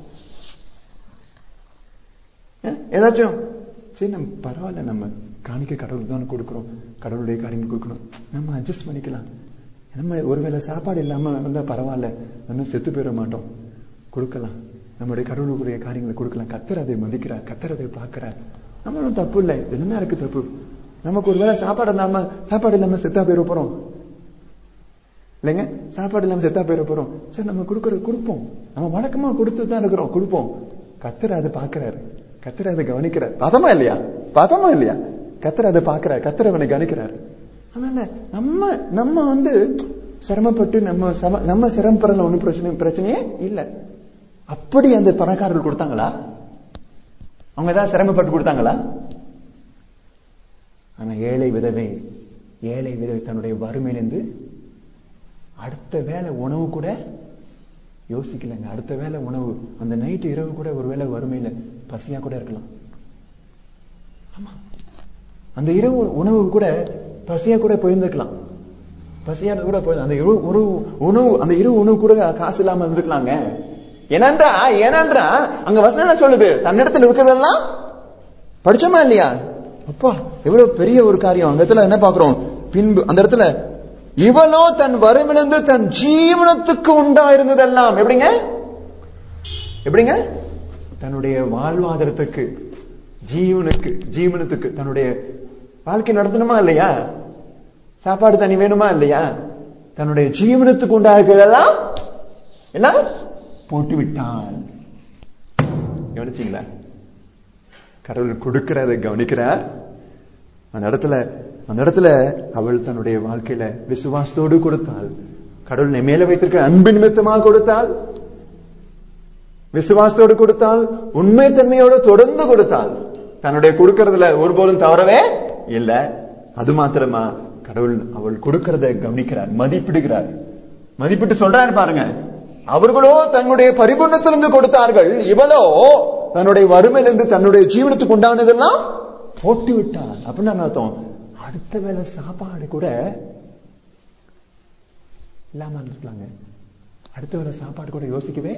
A: ஏதாச்சும் சரி நம்ம பரவாயில்ல நம்ம காணிக்க கடவுள் தானே கொடுக்கிறோம் கடவுளுடைய காரியங்கள் கொடுக்கணும் நம்ம அட்ஜஸ்ட் பண்ணிக்கலாம் நம்ம ஒருவேளை சாப்பாடு இல்லாம இருந்தா பரவாயில்ல இன்னும் செத்து போயிட மாட்டோம் கொடுக்கலாம் நம்முடைய கடவுளுக்குரிய காரியங்களை கொடுக்கலாம் கத்தர் அதை மதிக்கிறார் கத்தர் அதை பார்க்கிறார் நம்மளும் தப்பு இல்லை என்ன இருக்கு தப்பு நமக்கு ஒருவேளை சாப்பாடு இல்லாம சாப்பாடு இல்லாம செத்தா போயிட போறோம் இல்லைங்க சாப்பாடு இல்லாம செத்தா போயிட போறோம் சரி நம்ம கொடுக்கறது கொடுப்போம் நம்ம வழக்கமா கொடுத்து தான் இருக்கிறோம் கொடுப்போம் கத்தர் அதை பாக்குறாரு கத்தர் அதை கவனிக்கிறார் பதமா இல்லையா பதமா இல்லையா கத்தர் அதை பாக்குறாரு கத்தர் அவனை கவனிக்கிறாரு அதனால நம்ம நம்ம வந்து சிரமப்பட்டு நம்ம சம நம்ம சிரமப்படுறதுல ஒண்ணும் பிரச்சனை பிரச்சனையே இல்லை அப்படி அந்த பணக்காரர்கள் கொடுத்தாங்களா அவங்க ஏதாவது சிரமப்பட்டு கொடுத்தாங்களா ஆனா ஏழை விதவை ஏழை விதவை தன்னுடைய வறுமையிலிருந்து அடுத்த வேலை உணவு கூட யோசிக்கலங்க அடுத்த வேலை உணவு அந்த நைட்டு இரவு கூட ஒரு வேலை வறுமையில பசியா கூட இருக்கலாம் ஆமா அந்த இரவு உணவு கூட பசியா கூட போயிருந்துருக்கலாம் பசியா கூட போய் அந்த இரவு ஒரு உணவு அந்த இரவு உணவு கூட காசு இல்லாம இருந்திருக்கலாங்க ஏனன்றா ஏனன்றா அங்க வசனம் என்ன சொல்லுது தன்னிடத்தில் இருக்கிறதெல்லாம் படிச்சோமா இல்லையா அப்பா எவ்வளவு பெரிய ஒரு காரியம் அந்த இடத்துல என்ன பாக்குறோம் பின்பு அந்த இடத்துல இவளோ தன் வறுமிலிருந்து தன் ஜீவனத்துக்கு உண்டா இருந்ததெல்லாம் எப்படிங்க எப்படிங்க தன்னுடைய வாழ்வாதாரத்துக்கு ஜீவனுக்கு ஜீவனத்துக்கு தன்னுடைய வாழ்க்கை நடத்தணுமா இல்லையா சாப்பாடு தண்ணி வேணுமா இல்லையா தன்னுடைய ஜீவனத்துக்கு உண்டாகிறதெல்லாம் என்ன போட்டு விட்டான் கவனிச்சீங்களா கடவுள் கொடுக்கிறத கவனிக்கிறார் அந்த இடத்துல அந்த இடத்துல அவள் தன்னுடைய வாழ்க்கையில விசுவாசத்தோடு கொடுத்தாள் கடவுள் மேல வைத்திருக்க அன்பு நிமித்தமாக கொடுத்தாள் விசுவாசத்தோடு கொடுத்தாள் உண்மை தன்மையோடு தொடர்ந்து கொடுத்தாள் தன்னுடைய கொடுக்கறதுல ஒருபோதும் தவறவே இல்ல அது மாத்திரமா கடவுள் அவள் கொடுக்கறத கவனிக்கிறார் மதிப்பிடுகிறார் மதிப்பிட்டு சொல்றாரு பாருங்க அவர்களோ தன்னுடைய பரிபூர்ணத்திலிருந்து கொடுத்தார்கள் இவளோ தன்னுடைய வறுமையிலிருந்து தன்னுடைய ஜீவனத்துக்கு உண்டானதெல்லாம் போட்டு விட்டார் அப்படின்னு என்ன அர்த்தம் அடுத்த வேளை சாப்பாடு கூட இல்லாம இருந்துக்கலாங்க அடுத்த வேளை சாப்பாடு கூட யோசிக்கவே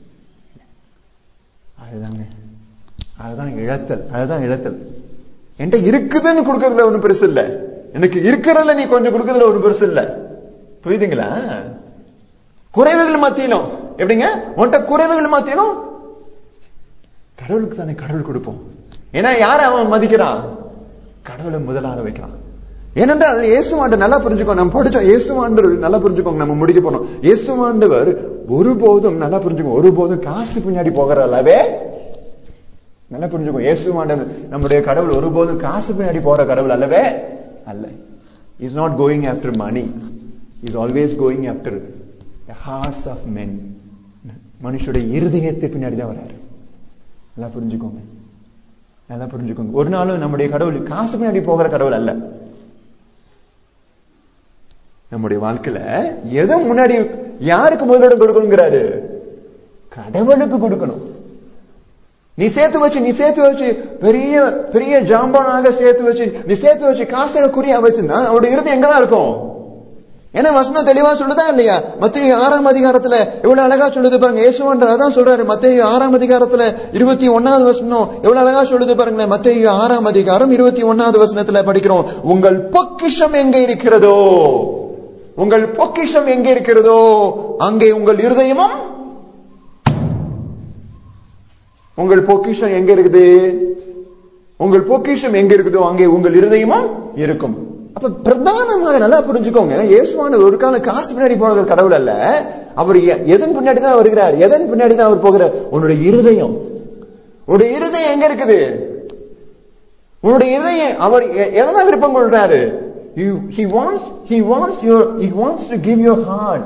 A: அதுதாங்க அதுதான் இழத்தல் அதுதான் இழத்தல் என்கிட்ட இருக்குதுன்னு கொடுக்கறதுல ஒண்ணும் பெருசு இல்ல எனக்கு இருக்கிறதுல நீ கொஞ்சம் கொடுக்கறதுல ஒண்ணும் பெருசு இல்ல புரியுதுங்களா குறைவுகள் மத்தியிலும் எப்படிங்க உன்கிட்ட குறைவுகள் மத்தியிலும் கடவுளுக்கு தானே கடவுள் கொடுப்போம் ஏன்னா யார அவன் மதிக்கிறான் கடவுளை முதலாக வைக்கிறான் ஏனென்றால் இயேசுவாண்டு நல்லா புரிஞ்சுக்கோ நம்ம படிச்சோம் இயேசுவாண்டவர் நல்லா புரிஞ்சுக்கோங்க நம்ம முடிக்க போனோம் இயேசுவாண்டவர் ஒருபோதும் நல்லா புரிஞ்சுக்கோ ஒருபோதும் காசு பின்னாடி போகிற அளவே நல்லா புரிஞ்சுக்கோ இயேசுவாண்டவர் நம்முடைய கடவுள் ஒருபோதும் காசு பின்னாடி போற கடவுள் அல்லவே அல்ல is not going after money is always going after hearts of men மனுஷனுடைய இருதயத்தை பின்னாடி தான் வராரு நல்லா புரிஞ்சுக்கோங்க நல்லா புரிஞ்சுக்கோங்க ஒரு நாளும் நம்முடைய கடவுள் காசு பின்னாடி போகிற கடவுள் அல்ல நம்முடைய வாழ்க்கையில எதை முன்னாடி யாருக்கு முதலிடம் கொடுக்கணுங்கிறாரு கடவுளுக்கு கொடுக்கணும் நீ சேர்த்து வச்சு நீ சேர்த்து வச்சு பெரிய பெரிய ஜாம்பானாக சேர்த்து வச்சு நீ சேர்த்து வச்சு காசை குறியா வச்சிருந்தா அவருடைய இருதயம் எங்கதான் இருக்கும் ஏன்னா வசனம் தெளிவா சொல்லுதா இல்லையா மத்திய ஆறாம் அதிகாரத்துல எவ்வளவு அழகா சொல்லுது பாருங்க இயேசுவன்ற அதான் சொல்றாரு மத்திய ஆறாம் அதிகாரத்துல இருபத்தி ஒன்னாவது வசனம் எவ்வளவு அழகா சொல்லுது பாருங்களேன் மத்திய ஆறாம் அதிகாரம் இருபத்தி ஒன்னாவது வசனத்துல படிக்கிறோம் உங்கள் பொக்கிஷம் எங்க இருக்கிறதோ உங்கள் பொக்கிஷம் எங்க இருக்கிறதோ அங்கே உங்கள் இருதயமும் உங்கள் பொக்கிஷம் எங்க இருக்குது உங்கள் பொக்கிஷம் எங்க இருக்குதோ அங்கே உங்கள் இருதயமும் இருக்கும் அப்ப பிரதானமாக நல்லா புரிஞ்சுக்கோங்க இயேசுவான ஒரு காலம் காசு பின்னாடி போனது கடவுள் அல்ல அவர் எதன் பின்னாடி தான் வருகிறார் எதன் பின்னாடி தான் அவர் போகிறார் உன்னுடைய இருதயம் உன்னுடைய இருதயம் எங்க இருக்குது உன்னுடைய இருதயம் அவர் எதனா விருப்பம் கொள்றாரு he wants he wants your he wants to give your heart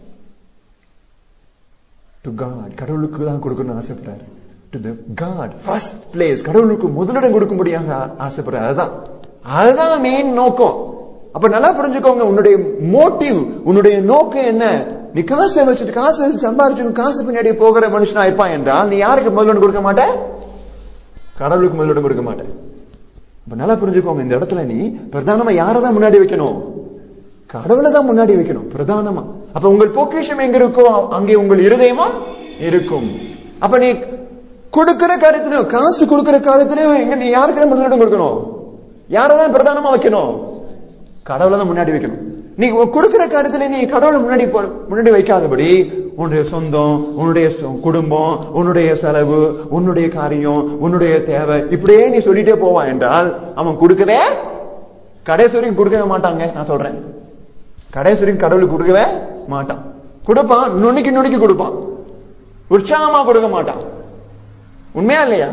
A: to god கடவுளுக்கு தான் கொடுக்கணும்னு ஆசைப்படுறாரு to the God first place கடவுளுக்கு முதலிடம் கொடுக்கும்படியாக ஆசைப்படுறாரு அதுதான் அதுதான் மெயின் நோக்கம் அப்ப நல்லா புரிஞ்சுக்கோங்க உன்னுடைய மோட்டிவ் உன்னுடைய நோக்கம் என்ன நீ காசை வச்சுட்டு காசு சம்பாரிச்சு காசு பின்னாடி போகிற மனுஷனா இருப்பான் என்றால் நீ யாருக்கு முதலிடம் கொடுக்க மாட்ட கடவுளுக்கு முதலிடம் கொடுக்க மாட்டேன் இப்ப நல்லா புரிஞ்சுக்கோங்க இந்த இடத்துல நீ பிரதானமா யாரதான் முன்னாடி வைக்கணும் கடவுளை தான் முன்னாடி வைக்கணும் பிரதானமா அப்ப உங்கள் பொக்கிஷம் எங்க இருக்கோ அங்கே உங்கள் இருதயமா இருக்கும் அப்ப நீ கொடுக்கிற காரியத்திலையும் காசு கொடுக்கிற காரியத்திலையும் எங்க நீ யாருக்கு தான் முதலிடம் கொடுக்கணும் யாரதான் பிரதானமா வைக்கணும் கடவுளை தான் முன்னாடி வைக்கணும் நீ கொடுக்கிற காரியத்துல நீ கடவுளை முன்னாடி முன்னாடி வைக்காதபடி உன்னுடைய சொந்தம் உன்னுடைய குடும்பம் உன்னுடைய செலவு உன்னுடைய காரியம் உன்னுடைய தேவை இப்படியே நீ சொல்லிட்டே போவான் என்றால் அவன் கொடுக்கவே கடைசி வரைக்கும் கொடுக்கவே மாட்டாங்க நான் சொல்றேன் கடைசி வரைக்கும் கடவுளுக்கு கொடுக்கவே மாட்டான் கொடுப்பான் நுணுக்கி நுணுக்கி கொடுப்பான் உற்சாகமா கொடுக்க மாட்டான் உண்மையா இல்லையா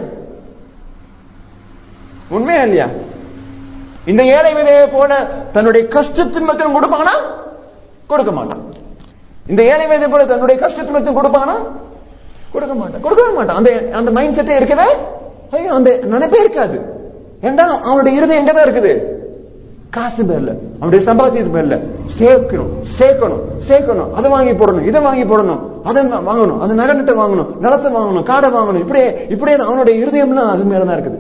A: உண்மையா இல்லையா இந்த ஏழை விதையை போல தன்னுடைய கஷ்டத்தின் மத்தியம் கொடுப்பானா கொடுக்க மாட்டான் இந்த ஏழை விதை போல தன்னுடைய கஷ்டத்தின் மத்தியம் கொடுப்பானா கொடுக்க மாட்டான் கொடுக்கவே மாட்டான் அந்த அந்த மைண்ட் செட்டே இருக்கவே ஐயோ அந்த நினைப்பே இருக்காது ஏண்டா அவனுடைய இருதயம் எங்கதான் இருக்குது காசு பேர்ல அவனுடைய சம்பாத்தியத்து பேர்ல சேர்க்கணும் சேர்க்கணும் சேர்க்கணும் அதை வாங்கி போடணும் இதை வாங்கி போடணும் அதை வாங்கணும் அந்த நகரத்தை வாங்கணும் நிலத்தை வாங்கணும் காடை வாங்கணும் இப்படியே இப்படியே அவனுடைய இருதயம்லாம் அது மேலதான் இருக்குது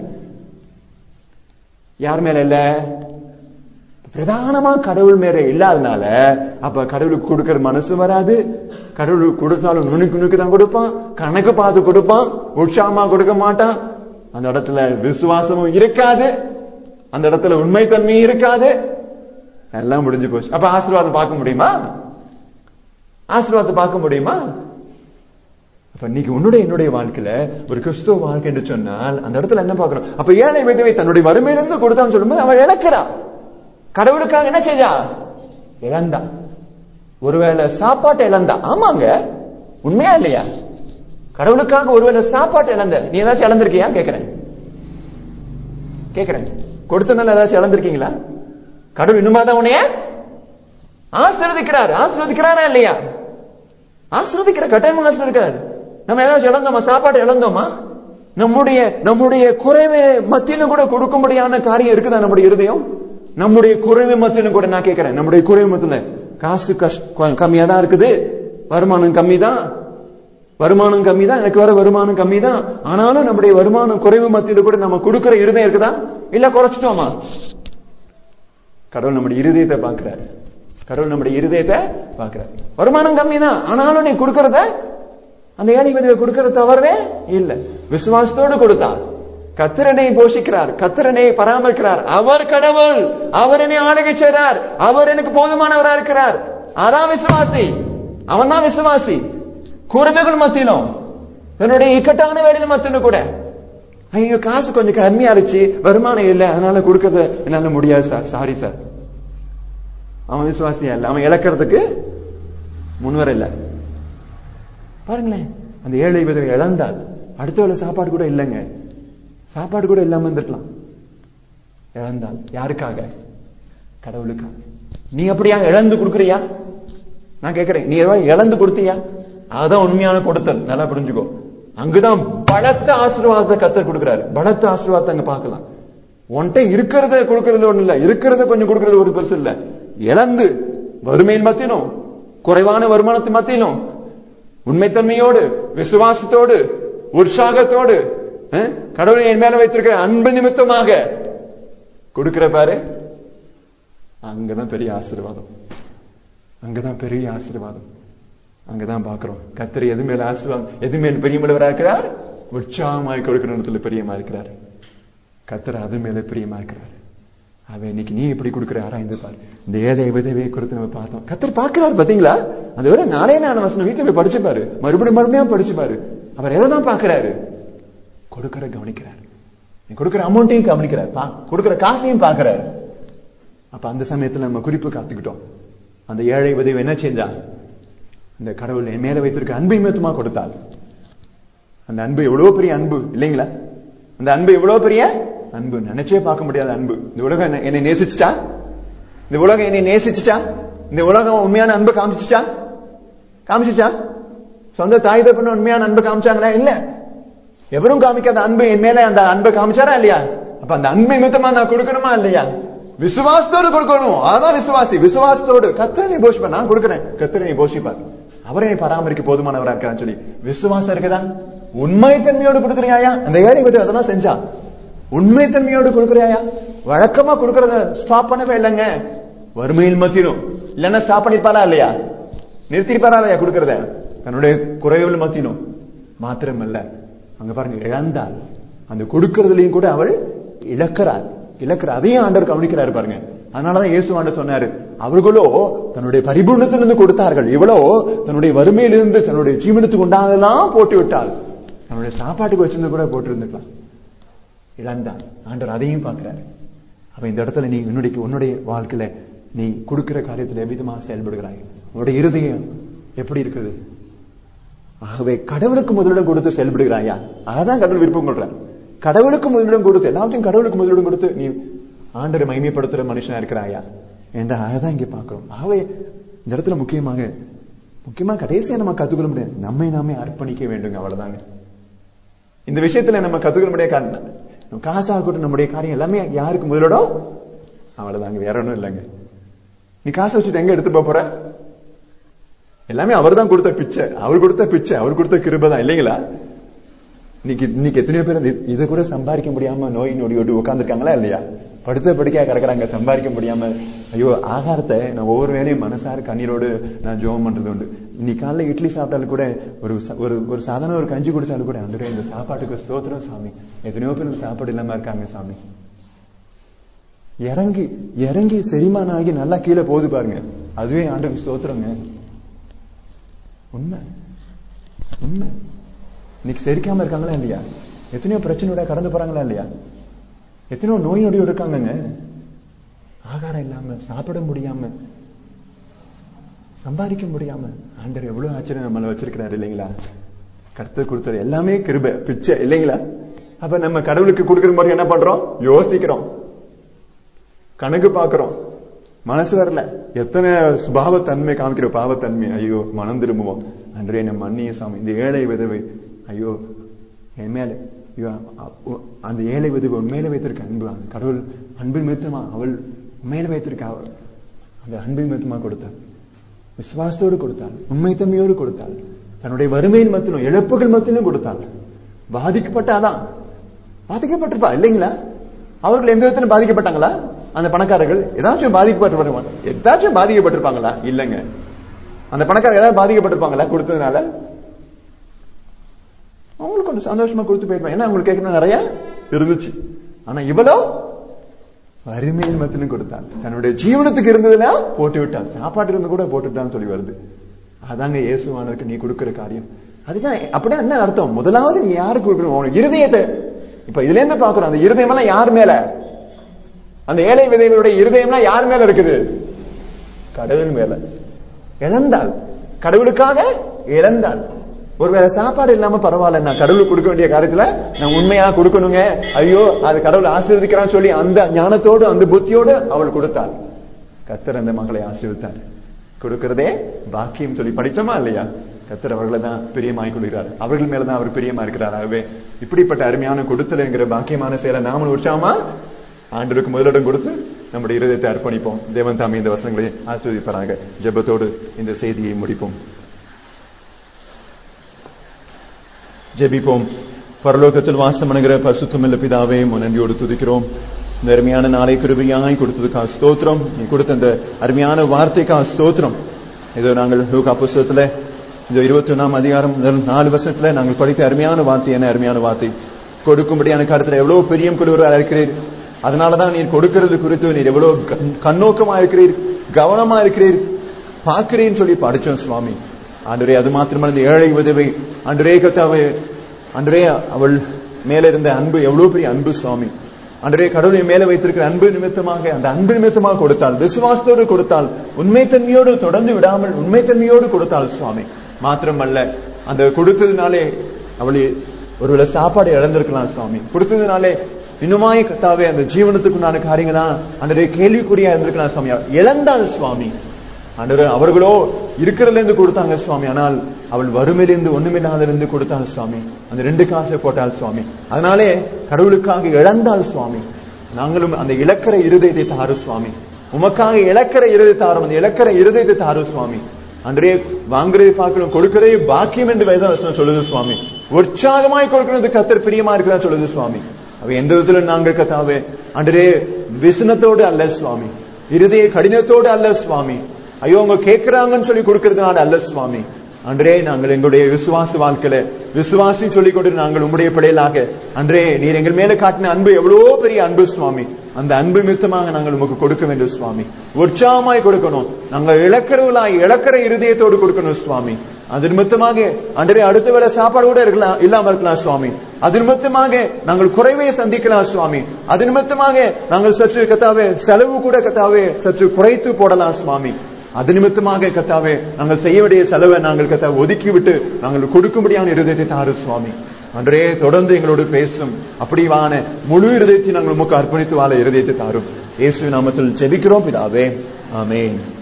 A: யார் மேல இல்ல பிரதானமா கடவுள் மேல இல்லாதனால அப்ப கடவுளுக்கு கொடுக்கிற மனசு வராது கடவுளுக்கு கொடுத்தாலும் நுணுக்கு நுணுக்கு தான் கொடுப்பான் கணக்கு பார்த்து கொடுப்பான் உற்சாகமா கொடுக்க மாட்டான் அந்த இடத்துல விசுவாசமும் இருக்காது அந்த இடத்துல உண்மைத்தன்மையும் இருக்காது எல்லாம் முடிஞ்சு போச்சு அப்ப ஆசீர்வாதம் பார்க்க முடியுமா ஆசீர்வாதத்தை பார்க்க முடியுமா அப்ப இன்னைக்கு உன்னுடைய என்னுடைய வாழ்க்கையில ஒரு கிறிஸ்துவ வாழ்க்கை என்று சொன்னால் அந்த இடத்துல என்ன பார்க்கணும் அப்ப ஏழை விதவை தன்னுடைய வறுமையிலிருந்து கொடுத்தான்னு சொல்லும்போது அவள் இழக்கிறா கடவுளுக்காக என்ன செஞ்சா இழந்தா ஒருவேளை சாப்பாட்டை இழந்தா ஆமாங்க உண்மையா இல்லையா கடவுளுக்காக ஒருவேளை சாப்பாட்டை இழந்த நீ ஏதாச்சும் இழந்திருக்கியா கேக்குறேன் கேக்குறேன் கொடுத்தனால ஏதாச்சும் இழந்திருக்கீங்களா கடவுள் இன்னுமா தான் உன்னைய ஆசிர்வதிக்கிறார் ஆசிர்வதிக்கிறாரா இல்லையா ஆசிர்வதிக்கிற கட்டாயமா ஆசிர்வதிக்கிறார் நம்ம ஏதாச்சும் இழந்தோமா சாப்பாடு இழந்தோமா நம்முடைய நம்முடைய குறைவை மத்தியிலும் கூட கொடுக்கும்படியான காரியம் இருக்குதா நம்முடைய இருதயம் நம்முடைய குறைவு மத்தியிலும் கூட நான் கேட்கிறேன் நம்முடைய குறைவு மத்தியில காசு கஷ்ட கம்மியா தான் இருக்குது வருமானம் கம்மி தான் வருமானம் கம்மி தான் எனக்கு வர வருமானம் கம்மி தான் ஆனாலும் நம்முடைய வருமானம் குறைவு மத்தியில கூட நம்ம கொடுக்கிற இருதயம் இருக்குதா இல்ல குறைச்சிட்டோமா கடவுள் நம்முடைய இருதயத்தை பார்க்கிறார் கடவுள் நம்முடைய இருதயத்தை பார்க்கிறார் வருமானம் கம்மி தான் ஆனாலும் நீ கொடுக்கறத அந்த ஏழை விதவை கொடுக்கறது தவறவே இல்ல விசுவாசத்தோடு கொடுத்தார் கத்திரனை போஷிக்கிறார் கத்திரனை பராமரிக்கிறார் அவர் கடவுள் அவர் என்னை ஆளுகை செய்றார் அவர் எனக்கு போதுமானவரா இருக்கிறார் அதான் விசுவாசி அவன் தான் விசுவாசி குறைவுகள் மத்தியிலும் தன்னுடைய இக்கட்டான வேலையில மத்தியிலும் கூட ஐயோ காசு கொஞ்சம் கம்மியா இருந்துச்சு வருமானம் இல்லை அதனால கொடுக்கறது என்னால முடியாது சார் சாரி சார் அவன் விசுவாசியா இல்ல அவன் இழக்கிறதுக்கு முன்வர இல்ல பாருங்களேன் அந்த ஏழை விதவை இழந்தால் அடுத்த வேளை சாப்பாடு கூட இல்லைங்க சாப்பாடு கூட இல்லாம இருந்திருக்கலாம் இழந்தால் யாருக்காக கடவுளுக்காக நீ அப்படியா இழந்து கொடுக்குறியா நான் கேட்கிறேன் நீ எதாவது இழந்து கொடுத்தியா அதான் உண்மையான கொடுத்தல் நல்லா புரிஞ்சுக்கோ அங்குதான் பலத்த ஆசீர்வாதத்தை கத்தர் கொடுக்கிறாரு பலத்த ஆசீர்வாதத்தை அங்க பார்க்கலாம் உன்கிட்ட இருக்கிறத கொடுக்கறது ஒண்ணு இல்ல இருக்கிறத கொஞ்சம் கொடுக்கறது ஒரு பெருசு இல்ல இழந்து வறுமையின் மத்தியிலும் குறைவான வருமானத்தின் மத்தியிலும் உண்மைத்தன்மையோடு விசுவாசத்தோடு உற்சாகத்தோடு அஹ், கடவுளை என் மேல வைத்திருக்கிற அன்பு நிமித்தமாக கொடுக்கிற பாரு அங்கதான் பெரிய ஆசீர்வாதம் அங்கதான் பெரிய ஆசீர்வாதம் அங்கதான் பாக்குறோம் கத்தர் எது மேல ஆசீர்வாதம் எது மேல் பிரியமுள்ளவரா இருக்கிறார் உற்சாகமாய் கொடுக்கிற இடத்துல பிரியமா இருக்கிறார் கத்தர் அது மேல பிரியமா இருக்கிறார் அவன் இன்னைக்கு நீ எப்படி கொடுக்கிற ஆராய்ந்து பாரு இந்த ஏழை விதவையை கொடுத்து நம்ம பார்த்தோம் கத்தர் பார்க்கிறார் பாத்தீங்களா அது வரை நாளே நான் வசனம் வீட்டுல போய் படிச்சு பாரு மறுபடியும் மறுபடியும் படிச்சு பாரு அவர் எதை தான் பாக்குறாரு கொடுக்கிற கவனிக்கிறார் நீ கொடுக்கிற அமௌண்ட்டையும் கவனிக்கிறார் பா கொடுக்கிற காசையும் பாக்குறாரு அப்ப அந்த சமயத்துல நம்ம குறிப்பு காத்துக்கிட்டோம் அந்த ஏழை விதவை என்ன செஞ்சா அந்த கடவுள் என் மேல வைத்திருக்க அன்பை மொத்தமா கொடுத்தாள் அந்த அன்பு எவ்வளவு பெரிய அன்பு இல்லைங்களா அந்த அன்பு எவ்வளவு பெரிய அன்பு நினைச்சே பார்க்க முடியாத அன்பு இந்த உலகம் என்ன- என்னை நேசிச்சுட்டா இந்த உலகம் என்னை நேசிச்சுட்டா இந்த உலகம் உண்மையான அன்பு காமிச்சுச்சா காமிச்சுச்சா சொந்த தாய் தப்புன்னு உண்மையான அன்பு காமிச்சாங்களா இல்ல எவரும் காமிக்காத அன்பு என் மேல அந்த அன்பை காமிச்சாரா இல்லையா அப்ப அந்த அன்பை மித்தமா நான் கொடுக்கணுமா இல்லையா விசுவாசத்தோடு கொடுக்கணும் அதான் விசுவாசி விசுவாசத்தோடு கத்திரனை போஷிப்பார் நான் கொடுக்கிறேன் கத்திரனை போஷிப்பார் அவரை பராமரிக்க போதுமானவரா இருக்கான்னு சொல்லி விசுவாசம் இருக்குதா உண்மைத்தன்மையோடு கொடுக்குறியாயா அந்த ஏழை விட்டு அதெல்லாம் செஞ்சா உண்மைத்தன்மையோடு கொடுக்குறியாயா வழக்கமா கொடுக்கறத ஸ்டாப் பண்ணவே இல்லைங்க வறுமையில் மத்தியிலும் இல்லைன்னா ஸ்டாப் பண்ணிருப்பாரா இல்லையா நிறுத்திருப்பாரா இல்லையா கொடுக்கறத தன்னுடைய குறைவுகள் மத்தியிலும் மாத்திரமல்ல அங்க பாருங்க இழந்தாள் அந்த கொடுக்கறதுலயும் கூட அவள் இழக்கிறாள் இழக்கிறார் அதையும் ஆண்டவர் கவனிக்கிறாரு பாருங்க அதனாலதான் இயேசு ஆண்டவர் சொன்னாரு அவர்களோ தன்னுடைய பரிபூர்ணத்திலிருந்து கொடுத்தார்கள் இவளோ தன்னுடைய வறுமையிலிருந்து தன்னுடைய ஜீவனத்துக்கு உண்டானதெல்லாம் போட்டு விட்டாள் தன்னுடைய சாப்பாட்டுக்கு வச்சிருந்து கூட போட்டு இருந்துக்கலாம் இழந்தான் ஆண்டவர் அதையும் பார்க்கிறாரு அப்ப இந்த இடத்துல நீ உன்னுடைய உன்னுடைய வாழ்க்கையில நீ கொடுக்கிற காரியத்துல எவ்விதமாக செயல்படுகிறாய் உன்னுடைய இருதயம் எப்படி இருக்குது ஆகவே கடவுளுக்கு முதலிடம் கொடுத்து செயல்படுகிறாயா அதான் கடவுள் விருப்பம் கொள்றார் கடவுளுக்கு முதலிடம் கொடுத்து எல்லாத்தையும் கடவுளுக்கு முதலிடம் கொடுத்து நீ ஆண்டரை மகிமைப்படுத்துற மனுஷனா இருக்கிறாயா என்ற அதான் இங்க பார்க்கிறோம் ஆகவே இந்த இடத்துல முக்கியமாக முக்கியமா கடைசியா நம்ம கத்துக்கொள்ள முடியாது நம்மை நாமே அர்ப்பணிக்க வேண்டுங்க அவ்வளவுதாங்க இந்த விஷயத்துல நம்ம கத்துக்க முடியாத காரணம் நம்ம காசா இருக்கட்டும் நம்முடைய காரியம் எல்லாமே யாருக்கு முதலிடம் அவ்வளவுதாங்க வேற ஒண்ணும் இல்லைங்க நீ காசை வச்சுட்டு எங்க எடுத்து போப் போற எல்லாமே அவர் தான் கொடுத்த பிச்சை அவர் கொடுத்த பிச்சை அவர் கொடுத்த கிருபை தான் இல்லைங்களா இன்னைக்கு இன்னைக்கு எத்தனையோ பேர் இந்த- இதை கூட சம்பாதிக்க முடியாம நோய் நொடியோடு உட்கார்ந்துருக்காங்களா இல்லையா படுத்த படுக்கையா கிடக்குறாங்க சம்பாதிக்க முடியாம ஐயோ ஆகாரத்தை நான் ஒவ்வொரு வேளையும் மனசார கண்ணீரோடு நான் ஜெபம் பண்றது உண்டு இன்னைக்கு காலைல இட்லி சாப்பிட்டாலும் கூட ஒரு ச- ஒரு ஒரு சாதாரண ஒரு கஞ்சி குடிச்சாலும் கூட அந்த இந்த சாப்பாட்டுக்கு ஸ்தோத்திரம் சாமி எத்தனையோ பேர் இந்த சாப்பாடு இல்லாம இருக்காங்க சாமி இறங்கி இறங்கி செரிமானம் ஆகி நல்லா கீழே போகுது பாருங்க அதுவே ஆண்டுக்கு ஸ்தோத்திரங்க உண்மை உண்மை இன்னைக்கு செரிக்காம இருக்காங்களா இல்லையா எத்தனையோ பிரச்சனையோட கடந்து போறாங்களா இல்லையா எத்தனையோ நோய் நொடியோட இருக்காங்கங்க ஆகாரம் இல்லாம சாப்பிட முடியாம சம்பாதிக்க முடியாம ஆண்டர் எவ்வளவு ஆச்சரியம் நம்மள வச்சிருக்கிறாரு இல்லைங்களா கருத்து கொடுத்தது எல்லாமே கிருபை பிச்சை இல்லைங்களா அப்ப நம்ம கடவுளுக்கு கொடுக்கிற மாதிரி என்ன பண்றோம் யோசிக்கிறோம் கணக்கு பாக்குறோம் மனசு வரல எத்தனை சுபாவத்தன்மை காமிக்கிற பாவத்தன்மை ஐயோ மனம் திரும்புவோம் அன்றே நம்ம மன்னிய சாமி இந்த ஏழை விதவை ஐயோ என் மேல ஐயோ, அ- அந்த ஏழை விதவை உண்மையில வைத்திருக்க அன்பு அந்த கடவுள் அன்பின் மித்தமா அவள் உண்மையில வைத்திருக்க அவள் அந்த அன்பின் மித்தமா கொடுத்தாள் விசுவாசத்தோடு கொடுத்தாள் உண்மைத்தன்மையோடு கொடுத்தாள் தன்னுடைய வறுமையின் மத்தியிலும் இழப்புகள் மத்தியிலும் கொடுத்தாள் பாதிக்கப்பட்டாதான் பாதிக்கப்பட்டிருப்பா இல்லைங்களா அவர்கள் எந்த விதத்திலும் பாதிக்கப்பட்டாங்களா அந்த பணக்காரர்கள் ஏதாச்சும் பாதிக்கப்பட்டிருப்பாங்க ஏதாச்சும் பாதிக்கப்பட்டிருப்பாங்களா இல்லைங்க அந்த பணக்காரர் ஏதாவது பாதிக்கப்பட்டிருப்பாங்களா கொடுத்ததுனால அவங்களுக்கு கொஞ்சம் சந்தோஷமா கொடுத்து போயிருப்பாங்க ஏன்னா அவங்களுக்கு கேட்கணும் நிறைய இருந்துச்சு ஆனா இவ்வளோ வறுமையின் மத்திலும் கொடுத்தாள் தன்னுடைய ஜீவனத்துக்கு இருந்ததுன்னா போட்டு விட்டாள் சாப்பாட்டு இருந்து கூட போட்டுட்டான்னு சொல்லி வருது அதாங்க இயேசுவானதுக்கு நீ கொடுக்கிற காரியம் அதுதான் அப்படின்னா என்ன அர்த்தம் முதலாவது நீ யாருக்கு கொடுக்கணும் உன் இருதயத்தை இப்ப இதுல இருந்து பாக்குறோம் அந்த இருதயம் எல்லாம் யார் மேல அந்த ஏழை விதைகளுடைய இருதயம்லாம் யார் மேல இருக்குது கடவுள் மேல இழந்தாள் கடவுளுக்காக இழந்தாள் ஒருவேளை சாப்பாடு இல்லாம பரவாயில்ல நான் கடவுளுக்கு கொடுக்க வேண்டிய காரியத்துல நான் உண்மையா கொடுக்கணுங்க ஐயோ அது கடவுள் ஆசீர்வதிக்கிறான்னு சொல்லி அந்த ஞானத்தோடு அந்த புத்தியோடு அவள் கொடுத்தாள் கத்தர் அந்த மகளை ஆசீர்வித்தார் கொடுக்கிறதே பாக்கியம் சொல்லி படிச்சோமா இல்லையா கத்தர் அவர்களை தான் பிரியமாய் கொள்கிறார் அவர்கள் மேலதான் அவர் பிரியமா இருக்கிறார் ஆகவே இப்படிப்பட்ட அருமையான கொடுத்தல் என்கிற பாக்கியமான செயலை நாமளும் உற்சாகமா ஆண்டருக்கு முதலிடம் கொடுத்து நம்முடைய இருதயத்தை அர்ப்பணிப்போம் தேவன் தாமி இந்த வசனங்களை ஆஸ்வதிப்பாராக ஜெபத்தோடு இந்த செய்தியை முடிப்போம் ஜெபிப்போம் பரலோகத்தில் வாசம் பண்ணுகிற பரிசுத்தமில்ல பிதாவே உன் நன்றியோடு துதிக்கிறோம் இந்த அருமையான நாளை கிருபையாய் கொடுத்ததுக்காக ஸ்தோத்திரம் நீ கொடுத்த இந்த அருமையான வார்த்தைக்காக ஸ்தோத்திரம் இதோ நாங்கள் லூகா புஸ்தகத்துல இந்த இருபத்தி ஒன்னாம் அதிகாரம் முதல் நாலு வருஷத்துல நாங்கள் படித்த அருமையான வார்த்தை என்ன அருமையான வார்த்தை கொடுக்கும்படியான கருத்துல எவ்வளவு பிரியம் கொள்வராக இருக்கிறீர் அதனாலதான் நீர் கொடுக்கிறது குறித்து நீர் எவ்வளவு கண்- கண்ணோக்கமா இருக்கிறீர் கவனமா இருக்கிறீர் பார்க்கிறேன்னு சொல்லி படிச்சோம் சுவாமி ஆண்டரே அது மாத்திரமல்ல இந்த ஏழை உதவி ஆண்டரே கத்தாவே ஆண்டரே அவள் மேல இருந்த அன்பு எவ்வளவு பெரிய அன்பு சுவாமி ஆண்டரே கடவுளை மேல வைத்திருக்கிற அன்பு நிமித்தமாக அந்த அன்பு நிமித்தமாக கொடுத்தாள் விசுவாசத்தோடு கொடுத்தாள் உண்மைத்தன்மையோடு தொடர்ந்து விடாமல் உண்மைத்தன்மையோடு கொடுத்தாள் சுவாமி மாத்திரமல்ல அந்த கொடுத்ததுனாலே அவளை ஒருவேளை சாப்பாடு இழந்திருக்கலாம் சுவாமி கொடுத்ததுனாலே இன்னுமாய் கத்தாவே அந்த ஜீவனத்துக்குண்டான காரியங்களா அன்றே கேள்விக்குறியா இருந்திருக்கலாம் சுவாமி இழந்தாள் சுவாமி ஆண்டவர் அவர்களோ இருக்கிறதுல இருந்து கொடுத்தாங்க சுவாமி ஆனால் அவள் வறுமையிலிருந்து ஒண்ணுமில்லாத இருந்து கொடுத்தாள் சுவாமி அந்த ரெண்டு காசை போட்டாள் சுவாமி அதனாலே கடவுளுக்காக இழந்தாள் சுவாமி நாங்களும் அந்த இலக்கர இருதயத்தை தாரு சுவாமி உமக்காக இலக்கர இருதயத்தை தாரும் அந்த இலக்கர இருதயத்தை தாரு சுவாமி அன்றே வாங்குறதை பார்க்கணும் கொடுக்கிறதே பாக்கியம் என்று வேதம் வசனம் சொல்லுது சுவாமி உற்சாகமாய் கொடுக்கிறது கத்தர் பிரியமா இருக்கிறதா சொல்லுது சுவாமி அவ எந்த விதத்துல நாங்கள் கத்தாவே அன்றே விசனத்தோடு அல்ல சுவாமி இருதய கடினத்தோடு அல்ல சுவாமி ஐயோ அவங்க கேட்கிறாங்கன்னு சொல்லி கொடுக்கறதுனால அல்ல சுவாமி அன்றே நாங்கள் எங்களுடைய விசுவாச வாழ்க்கையில விசுவாசி சொல்லிக் கொண்டு நாங்கள் உங்களுடைய பிள்ளைகளாக அன்றே நீர் எங்கள் மேல காட்டின அன்பு எவ்வளவோ பெரிய அன்பு சுவாமி அந்த அன்பு மித்தமாக நாங்கள் உமக்கு கொடுக்க வேண்டும் சுவாமி உற்சாகமாய் கொடுக்கணும் நாங்கள் இழக்கிறவர்களாய் இழக்கிற இருதயத்தோடு கொடுக்கணும் சுவாமி அது நிமித்தமாக அன்றே அடுத்த வேளை சாப்பாடு கூட இருக்கலாம் இல்லாம இருக்கலாம் சுவாமி அது நிமித்தமாக நாங்கள் குறைவே சந்திக்கலாம் சுவாமி அது நிமித்தமாக நாங்கள் சற்று கத்தாவே செலவு கூட கத்தாவே சற்று குறைத்து போடலாம் சுவாமி அது நிமித்தமாக கத்தாவே நாங்கள் செய்ய வேண்டிய செலவை நாங்கள் கத்தா ஒதுக்கி விட்டு நாங்கள் கொடுக்கும்படியான இருதயத்தை தாரு சுவாமி அன்றே தொடர்ந்து எங்களோடு பேசும் அப்படிவான முழு இருதயத்தை நாங்கள் உமக்கு அர்ப்பணித்து வாழ இருதயத்தை தாரும் இயேசு நாமத்தில் ஜெபிக்கிறோம் பிதாவே ஆமென்